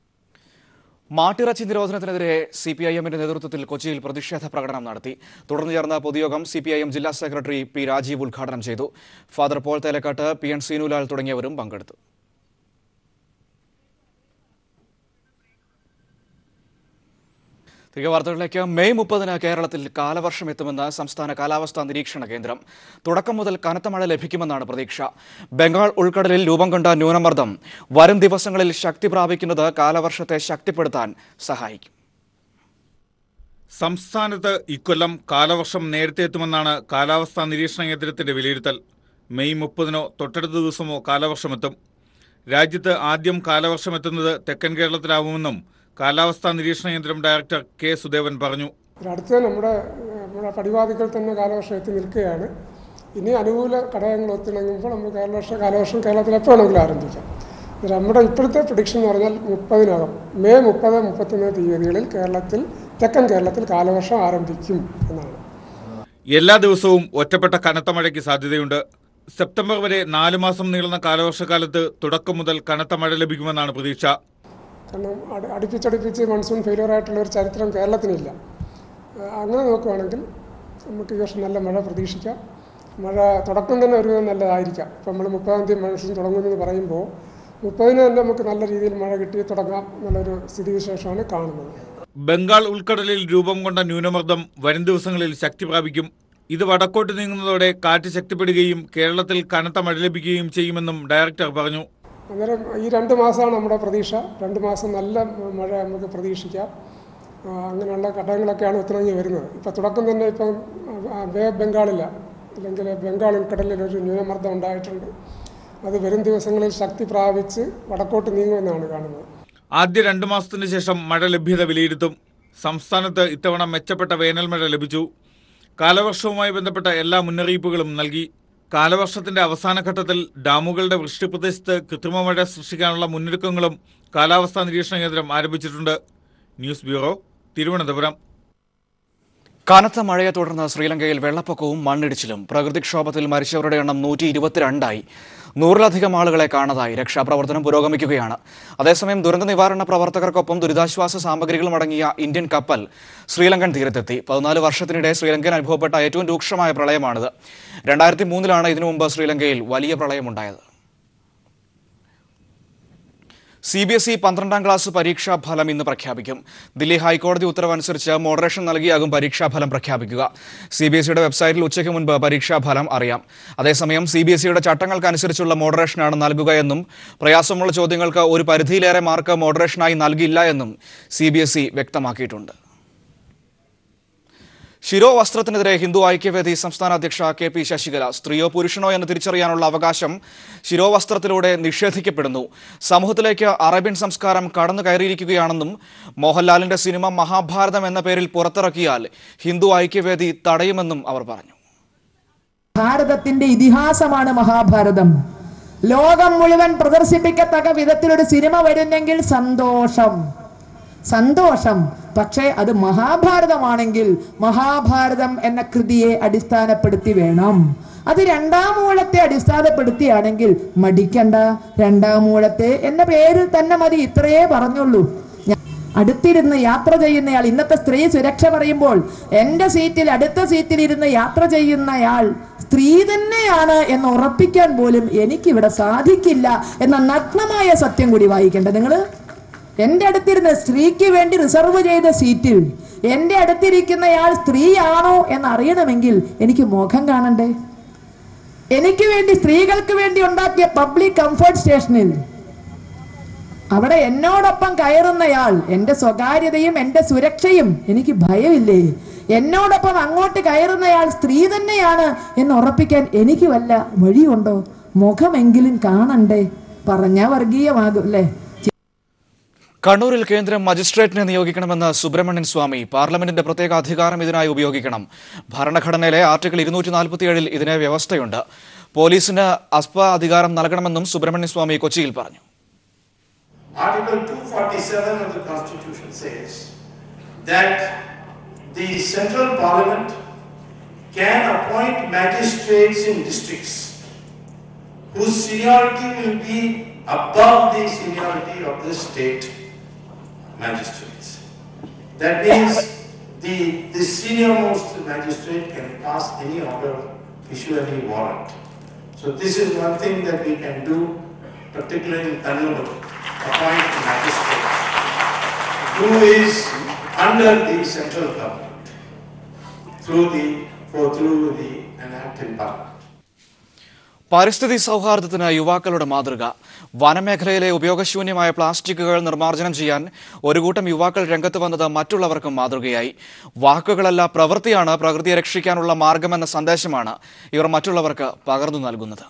മാട്ടിറച്ചി നിരോധനത്തിനെതിരെ സി പി ഐ എമ്മിന്റെ നേതൃത്വത്തിൽ കൊച്ചിയിൽ പ്രതിഷേധ പ്രകടനം നടത്തി തുടർന്ന് ചേർന്ന പൊതുയോഗം സി പി ഐ എം ജില്ലാ സെക്രട്ടറി പി രാജീവ് ഉദ്ഘാടനം ചെയ്തു father Paul Thelakkat P N Seenulal തുടങ്ങിയവരും പങ്കെടുത്തു തിരികെ വാർത്തകളിലേക്ക് മെയ് മുപ്പതിന് കേരളത്തിൽ കാലവർഷം എത്തുമെന്ന് സംസ്ഥാന കാലാവസ്ഥാ നിരീക്ഷണ കേന്ദ്രം തുടക്കം മുതൽ കനത്ത മഴ ലഭിക്കുമെന്നാണ് പ്രതീക്ഷ ബംഗാൾ ഉൾക്കടലിൽ രൂപം കൊണ്ട ന്യൂനമർദ്ദം വരും ദിവസങ്ങളിൽ ശക്തി പ്രാപിക്കുന്നത് കാലവർഷത്തെ ശക്തിപ്പെടുത്താൻ സഹായിക്കും സംസ്ഥാനത്ത് ഇക്കൊല്ലം കാലവർഷം നേരത്തെ എത്തുമെന്നാണ് കാലാവസ്ഥാ നിരീക്ഷണ കേന്ദ്രത്തിന്റെ വിലയിരുത്തൽ മെയ് മുപ്പതിനോ തൊട്ടടുത്ത ദിവസമോ കാലവർഷമെത്തും രാജ്യത്ത് ആദ്യം കാലവർഷം എത്തുന്നത് തെക്കൻ കേരളത്തിലാവുമെന്നും കാലാവസ്ഥാ നിരീക്ഷണ കേന്ദ്രം ഡയറക്ടർ കെ സുദേവൻ പറഞ്ഞു ഒരു അടുത്ത നമ്മുടെ ഏഹ്, നമ്മുടെ പടിവാദികൾ തന്നെ കാലവർഷം എത്തി നിൽക്കുകയാണ് ഇനി അനുകൂല ഘടകങ്ങൾ ഒത്തിണങ്ങുമ്പോൾ നമുക്ക് കാലവർഷം കാലവർഷം കേരളത്തിൽ എപ്പോൾ വേണമെങ്കിലും ആരംഭിക്കാം ഇത് നമ്മുടെ ഇപ്പോഴത്തെ പ്രഡിക്ഷൻ എന്ന് പറഞ്ഞാൽ മുപ്പതിനകം മെയ് മുപ്പത് മുപ്പത്തൊന്ന് തീയതികളിൽ കേരളത്തിൽ തെക്കൻ കേരളത്തിൽ കാലവർഷം ആരംഭിക്കും എന്നാണ് എല്ലാ ദിവസവും ഒറ്റപ്പെട്ട കനത്ത മഴയ്ക്ക് സാധ്യതയുണ്ട് സെപ്റ്റംബർ വരെ നാല് മാസം നീളുന്ന കാലവർഷക്കാലത്ത് തുടക്കം മുതൽ കനത്ത മഴ ലഭിക്കുമെന്നാണ് പ്രതീക്ഷ കാരണം അടി- അടുപ്പിച്ചടുപ്പിച്ച് മൺസൂൺ ഫെയിലിയർ ആയിട്ടുള്ള ഒരു ചരിത്രം കേരളത്തിനില്ല ആ, അങ്ങനെ നോക്കുകയാണെങ്കിൽ നമുക്ക് ഈ വർഷം നല്ല മഴ പ്രതീക്ഷിക്കാം മഴ തുടക്കം തന്നെ ഒരുവിധം നല്ലതായിരിക്കാം ഇപ്പം നമ്മൾ മുപ്പതാം തീയതി മൺസൂൺ തുടങ്ങുമെന്ന് പറയുമ്പോൾ മുപ്പതിന് തന്നെ നമുക്ക് നല്ല രീതിയിൽ മഴ കിട്ടി തുടങ്ങാം എന്നുള്ളൊരു സ്ഥിതിവിശേഷമാണ് കാണുന്നത് ബംഗാൾ ഉൾക്കടലിൽ രൂപം കൊണ്ട ന്യൂനമർദ്ദം വരും ദിവസങ്ങളിൽ ശക്തി പ്രാപിക്കും ഇത് വടക്കോട്ട് നീങ്ങുന്നതോടെ കാറ്റ് ശക്തിപ്പെടുകയും കേരളത്തിൽ കനത്ത മഴ ലഭിക്കുകയും ചെയ്യുമെന്നും ഡയറക്ടർ പറഞ്ഞു അന്നേരം ഈ രണ്ട് മാസമാണ് നമ്മുടെ പ്രതീക്ഷ രണ്ട് മാസം നല്ല മഴ നമുക്ക് പ്രതീക്ഷിക്കാം ആ, അങ്ങനെയുള്ള ഘടകങ്ങളൊക്കെയാണ് ഒത്തിണങ്ങി വരുന്നത് ഇപ്പം തുടക്കം തന്നെ ഇപ്പം ആ, ബേ ഓഫ് ബംഗാളില്ല അല്ലെങ്കിൽ ബംഗാൾ ഉൾക്കടലിൽ ഒരു ന്യൂനമർദ്ദം ഉണ്ടായിട്ടുണ്ട് അത് വരും ദിവസങ്ങളിൽ ശക്തി പ്രാപിച്ച് വടക്കോട്ട് നീങ്ങുമെന്നാണ് കാണുന്നത് ആദ്യ രണ്ടു മാസത്തിന് ശേഷം മഴ ലഭ്യത വിലയിരുത്തും സംസ്ഥാനത്ത് ഇത്തവണ മെച്ചപ്പെട്ട വേനൽമഴ ലഭിച്ചു കാലവർഷവുമായി ബന്ധപ്പെട്ട എല്ലാ മുന്നറിയിപ്പുകളും നൽകി കാലവർഷത്തിന്റെ അവസാന ഘട്ടത്തിൽ ഡാമുകളുടെ വൃഷ്ടിപ്രദേശത്ത് കൃത്രിമ മഴ സൃഷ്ടിക്കാനുള്ള മുന്നൊരുക്കങ്ങളും കാലാവസ്ഥാ നിരീക്ഷണ കേന്ദ്രം ആരംഭിച്ചിട്ടുണ്ട് ന്യൂസ് ബ്യൂറോ തിരുവനന്തപുരം കനത്ത മഴയെ തുടർന്ന് ശ്രീലങ്കയിൽ വെള്ളപ്പൊക്കവും മണ്ണിടിച്ചിലും പ്രകൃതിക്ഷോഭത്തിൽ മരിച്ചവരുടെ എണ്ണം നൂറ്റി ഇരുപത്തിരണ്ടായി നൂറിലധികം ആളുകളെ കാണാതായി രക്ഷാപ്രവർത്തനം പുരോഗമിക്കുകയാണ് അതേസമയം ദുരന്ത നിവാരണ പ്രവർത്തകർക്കൊപ്പം ദുരിതാശ്വാസ സാമഗ്രികളും അടങ്ങിയ ഇന്ത്യൻ കപ്പൽ ശ്രീലങ്കൻ തീരത്തെത്തി പതിനാല് വർഷത്തിനിടെ ശ്രീലങ്കൻ അനുഭവപ്പെട്ട ഏറ്റവും രൂക്ഷമായ പ്രളയമാണിത് രണ്ടായിരത്തി മൂന്നിലാണ് ഇതിനു മുമ്പ് ശ്രീലങ്കയിൽ വലിയ പ്രളയമുണ്ടായത് സി ബി എസ് ഇ പന്ത്രണ്ടാം ക്ലാസ് പരീക്ഷാ ഫലം ഇന്ന് പ്രഖ്യാപിക്കും ദില്ലി ഹൈക്കോടതി ഉത്തരവനുസരിച്ച് മോഡറേഷൻ നൽകിയാകും പരീക്ഷാഫലം പ്രഖ്യാപിക്കുക സി ബി എസ് ഇയുടെ വെബ്സൈറ്റിൽ ഉച്ചയ്ക്ക് മുൻപ് പരീക്ഷാഫലം അറിയാം അതേസമയം സി ബി എസ് ഇയുടെ ചട്ടങ്ങൾക്കനുസരിച്ചുള്ള മോഡറേഷനാണ് നൽകുകയെന്നും പ്രയാസമുള്ള ചോദ്യങ്ങൾക്ക് ഒരു പരിധിയിലേറെ മാർക്ക് മോഡറേഷനായി നൽകില്ല എന്നും സി ബി എസ് ഇ വ്യക്തമാക്കിയിട്ടുണ്ട് ശിരോവസ്ത്രത്തിനെതിരെ ഹിന്ദു ഐക്യവേദി സംസ്ഥാന അധ്യക്ഷ കെ പി ശശികല സ്ത്രീയോ പുരുഷനോ എന്ന് തിരിച്ചറിയാനുള്ള അവകാശം ശിരോവസ്ത്രത്തിലൂടെ നിഷേധിക്കപ്പെടുന്നു സമൂഹത്തിലേക്ക് അറേബ്യൻ സംസ്കാരം കടന്നു കയറിയിരിക്കുകയാണെന്നും മോഹൻലാലിന്റെ സിനിമ മഹാഭാരതം എന്ന പേരിൽ പുറത്തിറക്കിയാൽ ഹിന്ദു ഐക്യവേദി തടയുമെന്നും അവർ പറഞ്ഞു ഭാരതത്തിന്റെ ഇതിഹാസമാണ് മഹാഭാരതം ലോകം മുഴുവൻ പ്രദർശിപ്പിക്കത്തക്ക വിധത്തിലൊരു സിനിമ വരുന്നെങ്കിൽ സന്തോഷം സന്തോഷം പക്ഷേ അത് മഹാഭാരതമാണെങ്കിൽ മഹാഭാരതം എന്ന കൃതിയെ അടിസ്ഥാനപ്പെടുത്തി വേണം അത് രണ്ടാം മൂലത്തെ അടിസ്ഥാനപ്പെടുത്തിയാണെങ്കിൽ മടിക്കണ്ട രണ്ടാം മൂലത്തെ എന്ന പേരിൽ തന്നെ മതി ഇത്രയേ പറഞ്ഞുള്ളൂ ഞാൻ അടുത്തിരുന്ന് യാത്ര ചെയ്യുന്നയാൾ ഇന്നത്തെ സ്ത്രീ സുരക്ഷ പറയുമ്പോൾ എന്റെ സീറ്റിൽ അടുത്ത സീറ്റിൽ ഇരുന്ന് യാത്ര ചെയ്യുന്നയാൾ സ്ത്രീ തന്നെയാണ് എന്ന് ഉറപ്പിക്കാൻ പോലും എനിക്കിവിടെ സാധിക്കില്ല എന്ന നഗ്നമായ സത്യം കൂടി വായിക്കണ്ട നിങ്ങള് എന്റെ അടുത്തിരുന്ന സ്ത്രീക്ക് വേണ്ടി റിസർവ് ചെയ്ത സീറ്റിൽ എന്റെ അടുത്തിരിക്കുന്നയാൾ സ്ത്രീയാണോ എന്ന് അറിയണമെങ്കിൽ എനിക്ക് മുഖം കാണണ്ടേ എനിക്ക് വേണ്ടി സ്ത്രീകൾക്ക് വേണ്ടി ഉണ്ടാക്കിയ പബ്ലിക് കംഫർട്ട് സ്റ്റേഷനിൽ അവിടെ എന്നോടൊപ്പം കയറുന്നയാൾ എന്റെ സ്വകാര്യതയും എന്റെ സുരക്ഷയും എനിക്ക് ഭയമില്ലേ എന്നോടൊപ്പം അങ്ങോട്ട് കയറുന്നയാൾ സ്ത്രീ തന്നെയാണ് എന്ന് ഉറപ്പിക്കാൻ എനിക്ക് വല്ല വഴിയുണ്ടോ മുഖമെങ്കിലും കാണണ്ടേ പറഞ്ഞാ വർഗീയമാകും അല്ലേ കണ്ണൂരിൽ കേന്ദ്രം മജിസ്ട്രേറ്റിനെ നിയോഗിക്കണമെന്ന് സുബ്രഹ്മണ്യൻ സ്വാമി പാർലമെന്റിന്റെ പ്രത്യേക അധികാരം ഇതിനായി ഉപയോഗിക്കണം ഭരണഘടനയിലെ ആർട്ടിക്കിൾ ഇരുന്നൂറ്റി നാൽപ്പത്തിയേഴിൽ ഇതിന് വ്യവസ്ഥയുണ്ട് പോലീസിന് അസ്പ അധികാരം നൽകണമെന്നും സുബ്രഹ്മണ്യൻ സ്വാമി കൊച്ചിയിൽ പറഞ്ഞു Article 247 of the Constitution says that the central parliament can appoint magistrates in districts whose seniority will be above the seniority of the state magistrates. That means the, the senior most magistrate can pass any order, issue any warrant. So this is one thing that we can do, particularly in Kannur, appoint magistrates who is under the central government through the, for through the enacted power. പരിസ്ഥിതി സൗഹാർദ്ദത്തിന് യുവാക്കളുടെ മാതൃക വനമേഖലയിലെ ഉപയോഗശൂന്യമായ പ്ലാസ്റ്റിക്കുകൾ നിർമ്മാർജ്ജനം ചെയ്യാൻ ഒരു കൂട്ടം യുവാക്കൾ രംഗത്ത് വന്നത് മറ്റുള്ളവർക്കും മാതൃകയായി വാക്കുകളല്ല പ്രവൃത്തിയാണ് പ്രകൃതിയെ രക്ഷിക്കാനുള്ള മാർഗമെന്ന സന്ദേശമാണ് ഇവർ മറ്റുള്ളവർക്ക് പകർന്നു നൽകുന്നത്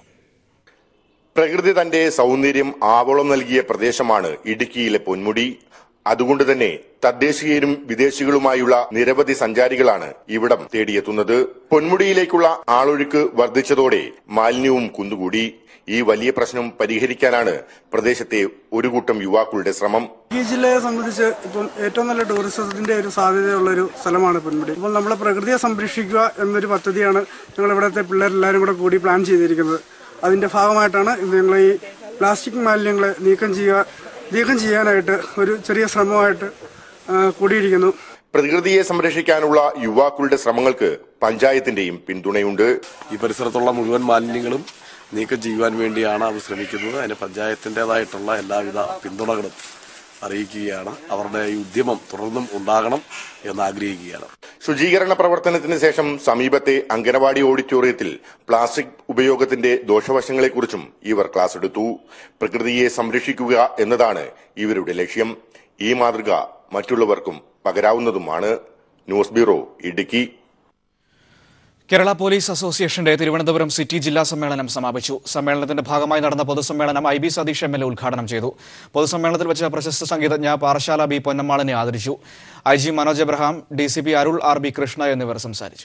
പ്രകൃതി തന്റെ സൗന്ദര്യം ആവോളം നൽകിയ പ്രദേശമാണ് ഇടുക്കിയിലെ പൊന്മുടി അതുകൊണ്ട് തന്നെ തദ്ദേശീയരും വിദേശികളുമായുള്ള നിരവധി സഞ്ചാരികളാണ് ഇവിടം തേടിയെത്തുന്നത് പൊന്മുടിയിലേക്കുള്ള ആളൊഴുക്ക് വർദ്ധിച്ചതോടെ മാലിന്യവും കുന്നുകൂടി ഈ വലിയ പ്രശ്നം പരിഹരിക്കാനാണ് പ്രദേശത്തെ ഒരു കൂട്ടം യുവാക്കളുടെ ശ്രമം ഈ ജില്ലയെ സംബന്ധിച്ച് ഇപ്പോൾ ഏറ്റവും നല്ല ടൂറിസത്തിന്റെ ഒരു സാധ്യതയുള്ള ഒരു സ്ഥലമാണ് പൊന്മുടി ഇപ്പോൾ നമ്മളെ പ്രകൃതിയെ സംരക്ഷിക്കുക എന്നൊരു പദ്ധതിയാണ് ഞങ്ങൾ ഇവിടുത്തെ പിള്ളേരെല്ലാവരും കൂടെ കൂടി പ്ലാൻ ചെയ്തിരിക്കുന്നത് അതിന്റെ ഭാഗമായിട്ടാണ് ഇന്ന് ഞങ്ങൾ ഈ പ്ലാസ്റ്റിക് മാലിന്യങ്ങളെ നീക്കം ചെയ്യുക നീക്കം ചെയ്യാനായിട്ട് ഒരു ചെറിയ ശ്രമമായിട്ട് ആ, കൂടിയിരിക്കുന്നു പ്രകൃതിയെ സംരക്ഷിക്കാനുള്ള യുവാക്കളുടെ ശ്രമങ്ങൾക്ക് പഞ്ചായത്തിന്റെയും പിന്തുണയുണ്ട് ഈ പരിസരത്തുള്ള മുഴുവൻ മാലിന്യങ്ങളും നീക്കം ചെയ്യുവാൻ വേണ്ടിയാണ് അത് ശ്രമിക്കുന്നത് അതിന് പഞ്ചായത്തിൻ്റെതായിട്ടുള്ള എല്ലാവിധ പിന്തുണകളും അറിയിക്കുകയാണ് അവരുടെ ഈ ഉദ്യമം തുടർന്നും ഉണ്ടാകണം എന്ന് ആഗ്രഹിക്കുകയാണ് ശുചീകരണ പ്രവർത്തനത്തിന് ശേഷം സമീപത്തെ അങ്കനവാടി ഓഡിറ്റോറിയത്തിൽ പ്ലാസ്റ്റിക് ഉപയോഗത്തിന്റെ ദോഷവശങ്ങളെക്കുറിച്ചും ഇവർ ക്ലാസ് എടുത്തു പ്രകൃതിയെ സംരക്ഷിക്കുക എന്നതാണ് ഇവരുടെ ലക്ഷ്യം ഈ മാതൃക മറ്റുള്ളവർക്കും പകരാവുന്നതുമാണ് news bureau Idukki Kerala police അസോസിയേഷന്റെ തിരുവനന്തപുരം സിറ്റി ജില്ലാ സമ്മേളനം സമാപിച്ചു സമ്മേളനത്തിന്റെ ഭാഗമായി നടന്ന പൊതുസമ്മേളനം I B Satheesh M L A ഉദ്ഘാടനം ചെയ്തു പൊതുസമ്മേളനത്തിൽ വെച്ച പ്രശസ്ത സംഗീതജ്ഞ പാറശാല ബി പൊന്നമ്മാളിനെ ആദരിച്ചു I G Manoj Abraham D C P Arul R B Krishna എന്നിവർ സംസാരിച്ചു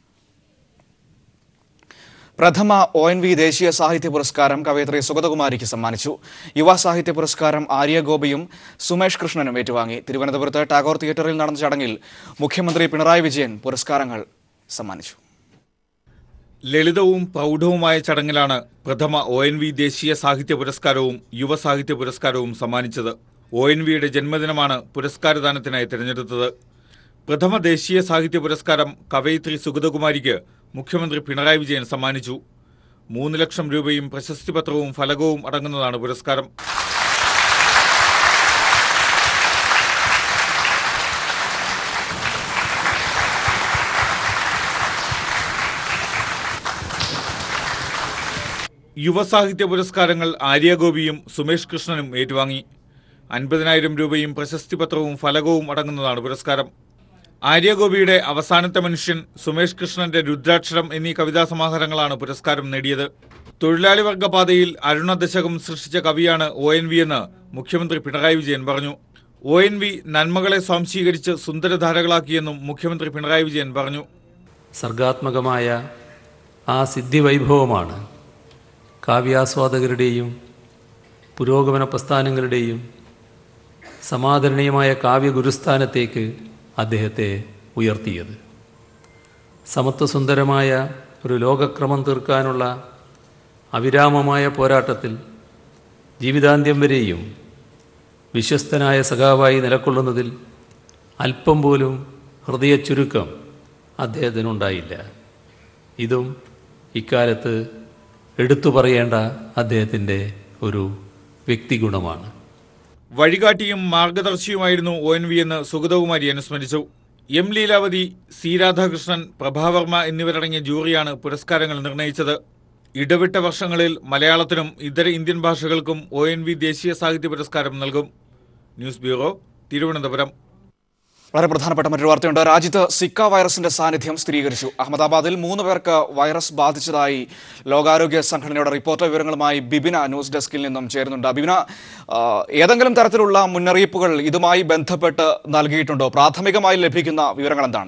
പ്രഥമ ഒ എൻ വി ദേശീയ സാഹിത്യ പുരസ്കാരം കവയത്രി സുഗതകുമാരിക്ക് സമ്മാനിച്ചു യുവ സാഹിത്യ പുരസ്കാരം ആര്യ ഗോപിയും സുമേഷ് കൃഷ്ണനും ഏറ്റുവാങ്ങി തിരുവനന്തപുരത്ത് ടാഗോർ തിയേറ്ററിൽ നടന്ന ചടങ്ങിൽ മുഖ്യമന്ത്രി പിണറായി വിജയൻ പുരസ്കാരങ്ങൾ സമ്മാനിച്ചു ലളിതവും പ്രൗഢവുമായ ചടങ്ങിലാണ് പ്രഥമ ഒ എൻ വി ദേശീയ സാഹിത്യ പുരസ്കാരവും യുവ സാഹിത്യ പുരസ്കാരവും സമ്മാനിച്ചത് ഒ എൻ വിയുടെ ജന്മദിനമാണ് പുരസ്കാരദാനത്തിനായി തിരഞ്ഞെടുത്തത് പ്രഥമ ദേശീയ സാഹിത്യ പുരസ്കാരം കവയിത്രി സുഗതകുമാരിക്ക് മുഖ്യമന്ത്രി പിണറായി വിജയൻ സമ്മാനിച്ചു മൂന്ന് ലക്ഷം രൂപയും പ്രശസ്തിപത്രവും ഫലകവും അടങ്ങുന്നതാണ് പുരസ്കാരം യുവസാഹിത്യ പുരസ്കാരങ്ങൾ ആര്യഗോപിയും സുമേഷ് കൃഷ്ണനും ഏറ്റുവാങ്ങി അൻപതിനായിരം രൂപയും പ്രശസ്തിപത്രവും ഫലകവും അടങ്ങുന്നതാണ് പുരസ്കാരം ആര്യഗോപിയുടെ അവസാനത്തെ മനുഷ്യൻ സുമേഷ് കൃഷ്ണന്റെ രുദ്രാക്ഷരം എന്നീ കവിതാ സമാഹാരങ്ങളാണ് പുരസ്കാരം നേടിയത് തൊഴിലാളി വർഗ പാതയിൽ അരുണദശകം സൃഷ്ടിച്ച കവിയാണ് ഒ എൻ വി എന്ന് മുഖ്യമന്ത്രി പിണറായി വിജയൻ പറഞ്ഞു ഒ എൻ വി നന്മകളെ സ്വാംശീകരിച്ച് സുന്ദരധാരകളാക്കിയെന്നും മുഖ്യമന്ത്രി പിണറായി വിജയൻ പറഞ്ഞു സർഗാത്മകമായ ആ സിദ്ധിവൈഭവമാണ് കാവ്യാസ്വാദകരുടെയും പുരോഗമന പ്രസ്ഥാനങ്ങളുടെയും സമാദരണീയമായ കാവ്യഗുരുസ്ഥാനത്തേക്ക് അദ്ദേഹത്തെ ഉയർത്തിയത് സമത്വസുന്ദരമായ ഒരു ലോകക്രമം തീർക്കാനുള്ള അവിരാമമായ പോരാട്ടത്തിൽ ജീവിതാന്ത്യം വരെയും വിശ്വസ്തനായ സഖാവായി നിലകൊള്ളുന്നതിൽ അല്പം പോലും ഹൃദയച്ചുരുക്കം അദ്ദേഹത്തിനുണ്ടായില്ല ഇതും ഇക്കാലത്ത് എടുത്തു പറയേണ്ട അദ്ദേഹത്തിൻ്റെ ഒരു വ്യക്തിഗുണമാണ് വഴികാട്ടിയും മാർഗദർശിയുമായിരുന്നു ഒ എൻ വി എന്ന് സുഗതകുമാരി അനുസ്മരിച്ചു എം ലീലാവതി സി രാധാകൃഷ്ണൻ പ്രഭാവർമ്മ എന്നിവരടങ്ങിയ ജൂറിയാണ് പുരസ്കാരങ്ങൾ നിർണയിച്ചത് ഇടവിട്ട വർഷങ്ങളിൽ മലയാളത്തിനും ഇതര ഇന്ത്യൻ ഭാഷകൾക്കും ഒ എൻ വി ദേശീയ സാഹിത്യ പുരസ്കാരം നൽകും ന്യൂസ് ബ്യൂറോ തിരുവനന്തപുരം വളരെ പ്രധാനപ്പെട്ട മറ്റൊരു വാർത്തയുണ്ട് രാജ്യത്ത് സിക്ക വൈറസിന്റെ സാന്നിധ്യം സ്ഥിരീകരിച്ചു അഹമ്മദാബാദിൽ മൂന്ന് പേർക്ക് വൈറസ് ബാധിച്ചതായി ലോകാരോഗ്യ സംഘടനയുടെ റിപ്പോർട്ട് വിവരങ്ങളുമായി ബിബിന ന്യൂസ് ഡെസ്കിൽ നിന്നും ചേരുന്നുണ്ട് ബിബിന ആ, ഏതെങ്കിലും തരത്തിലുള്ള മുന്നറിയിപ്പുകൾ ഇതുമായി ബന്ധപ്പെട്ട് നൽകിയിട്ടുണ്ടോ പ്രാഥമികമായി ലഭിക്കുന്ന വിവരങ്ങൾ എന്താണ്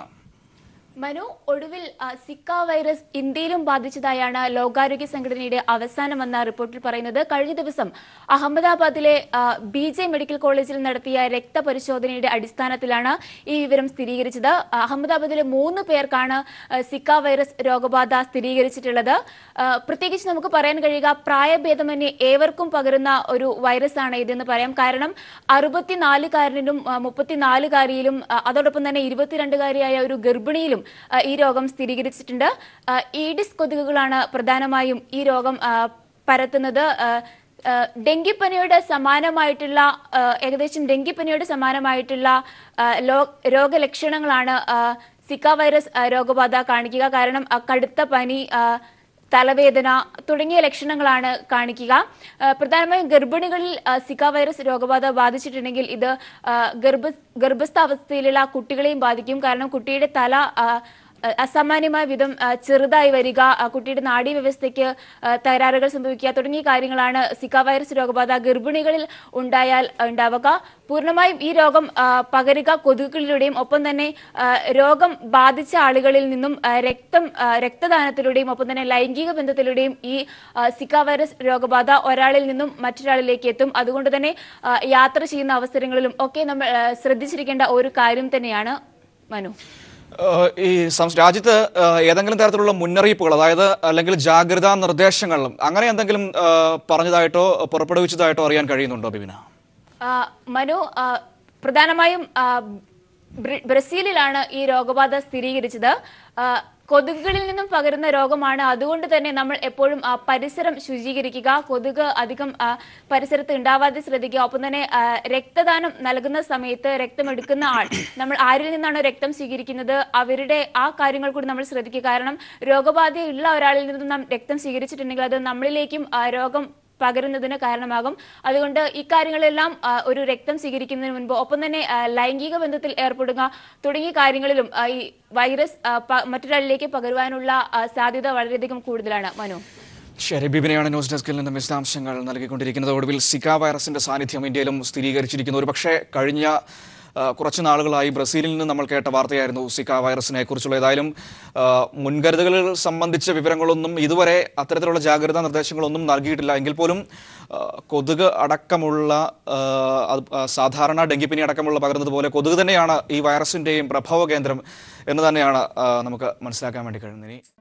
മനു ഒടുവിൽ ആ, സിക്ക വൈറസ് ഇന്ത്യയിലും ബാധിച്ചതായാണ് ലോകാരോഗ്യ സംഘടനയുടെ അവസാനം വന്ന റിപ്പോർട്ടിൽ പറയുന്നത് കഴിഞ്ഞ ദിവസം അഹമ്മദാബാദിലെ ആ, ബി ജെ മെഡിക്കൽ കോളേജിൽ നടത്തിയ രക്തപരിശോധനയുടെ അടിസ്ഥാനത്തിലാണ് ഈ വിവരം സ്ഥിരീകരിച്ചത് അഹമ്മദാബാദിലെ മൂന്ന് പേർക്കാണ് ആ, സിക്ക വൈറസ് രോഗബാധ സ്ഥിരീകരിച്ചിട്ടുള്ളത് ആ, പ്രത്യേകിച്ച് നമുക്ക് പറയാൻ കഴിയുക പ്രായഭേദമന്യേ ഏവർക്കും പകരുന്ന ഒരു വൈറസ് ആണ് ഇതെന്ന് പറയാം കാരണം അറുപത്തിനാലുകാരനും മുപ്പത്തിനാലുകാരിയിലും ആ, അതോടൊപ്പം തന്നെ ഇരുപത്തിരണ്ടുകാരിയായ ഒരു ഗർഭിണിയിലും ആ, ഈ രോഗം സ്ഥിരീകരിച്ചിട്ടുണ്ട് ആ, ഈഡിസ് കൊതുകുകളാണ് പ്രധാനമായും ഈ രോഗം ആ, പരത്തുന്നത് ആ, ആ, ഡെങ്കിപ്പനിയുടെ സമാനമായിട്ടുള്ള ആ, ഏകദേശം ഡെങ്കിപ്പനിയുടെ സമാനമായിട്ടുള്ള ആ, ലോ- രോഗലക്ഷണങ്ങളാണ് ആ, സിക്ക വൈറസ് ആ, രോഗബാധ കാണിക്കുക കാരണം ആ, കടുത്ത പനി ആ, തലവേദന തുടങ്ങിയ ലക്ഷണങ്ങളാണ് കാണിക്കുക ആ, പ്രധാനമായും ഗർഭിണികളിൽ ആ, സിക്ക വൈറസ് രോഗബാധ ബാധിച്ചിട്ടുണ്ടെങ്കിൽ ഇത് ആ, ഗർഭ ഗർഭസ്ഥാവസ്ഥയിലുള്ള കുട്ടികളെയും ബാധിക്കും കാരണം കുട്ടിയുടെ തല ആ, അ- അസാമാന്യമായ വിധം ആ, ചെറുതായി വരിക ആ, കുട്ടിയുടെ നാഡീവ്യവസ്ഥയ്ക്ക് ആ, തകരാറുകൾ സംഭവിക്കുക തുടങ്ങിയ കാര്യങ്ങളാണ് സിക്ക വൈറസ് രോഗബാധ ഗർഭിണികളിൽ ഉണ്ടായാൽ ഉണ്ടാവുക പൂർണ്ണമായും ഈ രോഗം ആ, പകരുക കൊതുകുകളിലൂടെയും ഒപ്പം തന്നെ ആ, രോഗം ബാധിച്ച ആളുകളിൽ നിന്നും ആ, രക്തം ആ, രക്തദാനത്തിലൂടെയും ഒപ്പം തന്നെ ലൈംഗിക ബന്ധത്തിലൂടെയും ഈ ആ, സിക്ക വൈറസ് രോഗബാധ ഒരാളിൽ നിന്നും മറ്റൊരാളിലേക്ക് എത്തും അതുകൊണ്ട് തന്നെ ആ, യാത്ര ചെയ്യുന്ന അവസരങ്ങളിലും ഒക്കെ നമ്മൾ ആ, ശ്രദ്ധിച്ചിരിക്കേണ്ട ഒരു കാര്യം തന്നെയാണ് മനു ഏഹ് ഈ സംസ് രാജ്യത്ത് ഏഹ് ഏതെങ്കിലും തരത്തിലുള്ള മുന്നറിയിപ്പുകൾ അതായത് അല്ലെങ്കിൽ ജാഗ്രതാ നിർദ്ദേശങ്ങൾ അങ്ങനെ എന്തെങ്കിലും ഏഹ് പറഞ്ഞതായിട്ടോ പുറപ്പെടുവിച്ചതായിട്ടോ അറിയാൻ കഴിയുന്നുണ്ടോ ബിബിന ആ, മനു ആ, പ്രധാനമായും ആ, ബ്ര- ബ്രസീലിലാണ് ഈ രോഗബാധ സ്ഥിരീകരിച്ചത് ആ, കൊതുകുകളിൽ നിന്നും പകരുന്ന രോഗമാണ് അതുകൊണ്ട് തന്നെ നമ്മൾ എപ്പോഴും ആ, പരിസരം ശുചീകരിക്കുക കൊതുക് അധികം ആ, പരിസരത്ത് ഉണ്ടാവാതെ ശ്രദ്ധിക്കുക ഒപ്പം തന്നെ ആ, രക്തദാനം നൽകുന്ന സമയത്ത് രക്തമെടുക്കുന്ന ആൾ നമ്മൾ ആരിൽ നിന്നാണോ രക്തം സ്വീകരിക്കുന്നത് അവരുടെ ആ കാര്യങ്ങൾ കൂടി നമ്മൾ ശ്രദ്ധിക്കുക കാരണം രോഗബാധയുള്ള ഒരാളിൽ നിന്നും നാം രക്തം സ്വീകരിച്ചിട്ടുണ്ടെങ്കിൽ അത് നമ്മളിലേക്കും ആ, രോഗം പകരുന്നതിന് കാരണമാകും അതുകൊണ്ട് ഇക്കാര്യങ്ങളെല്ലാം ആ, ഒരു രക്തം സ്വീകരിക്കുന്നതിന് മുൻപ് ഒപ്പം തന്നെ ആ, ലൈംഗിക ബന്ധത്തിൽ ഏർപ്പെടുക തുടങ്ങിയ കാര്യങ്ങളിലും ആ, ഈ വൈറസ് ആ, പ- മറ്റൊരാളിലേക്ക് പകരുവാനുള്ള ആ, സാധ്യത വളരെയധികം കൂടുതലാണ് മനു ശരി ബിബിനെയാണ് ന്യൂസ് ഡെസ്കിൽ നിന്നും വിശദാംശങ്ങൾ നൽകിക്കൊണ്ടിരിക്കുന്നത് ഒടുവിൽ സിക്ക വൈറസിന്റെ സാന്നിധ്യം ഇന്ത്യയിലും സ്ഥിരീകരിച്ചിരിക്കുന്നു ഒരുപക്ഷെ കഴിഞ്ഞ ആ, കുറച്ച് നാളുകളായി ബ്രസീലിൽ നിന്ന് നമ്മൾ കേട്ട വാർത്തയായിരുന്നു സിക്ക വൈറസിനെ കുറിച്ചുള്ള ഏതായാലും ആ, മുൻകരുതലുകൾ സംബന്ധിച്ച വിവരങ്ങളൊന്നും ഇതുവരെ അത്തരത്തിലുള്ള ജാഗ്രതാ നിർദ്ദേശങ്ങളൊന്നും നൽകിയിട്ടില്ല എങ്കിൽ പോലും ആ, കൊതുക് അടക്കമുള്ള ആ, അത് ആ, സാധാരണ ഡെങ്കിപ്പനി അടക്കമുള്ള പകരുന്നത് കൊതുക് തന്നെയാണ് ഈ വൈറസിന്റെയും പ്രഭവ കേന്ദ്രം എന്ന് തന്നെയാണ് ആ, നമുക്ക് മനസ്സിലാക്കാൻ വേണ്ടി കഴിയുന്നത് ഇനി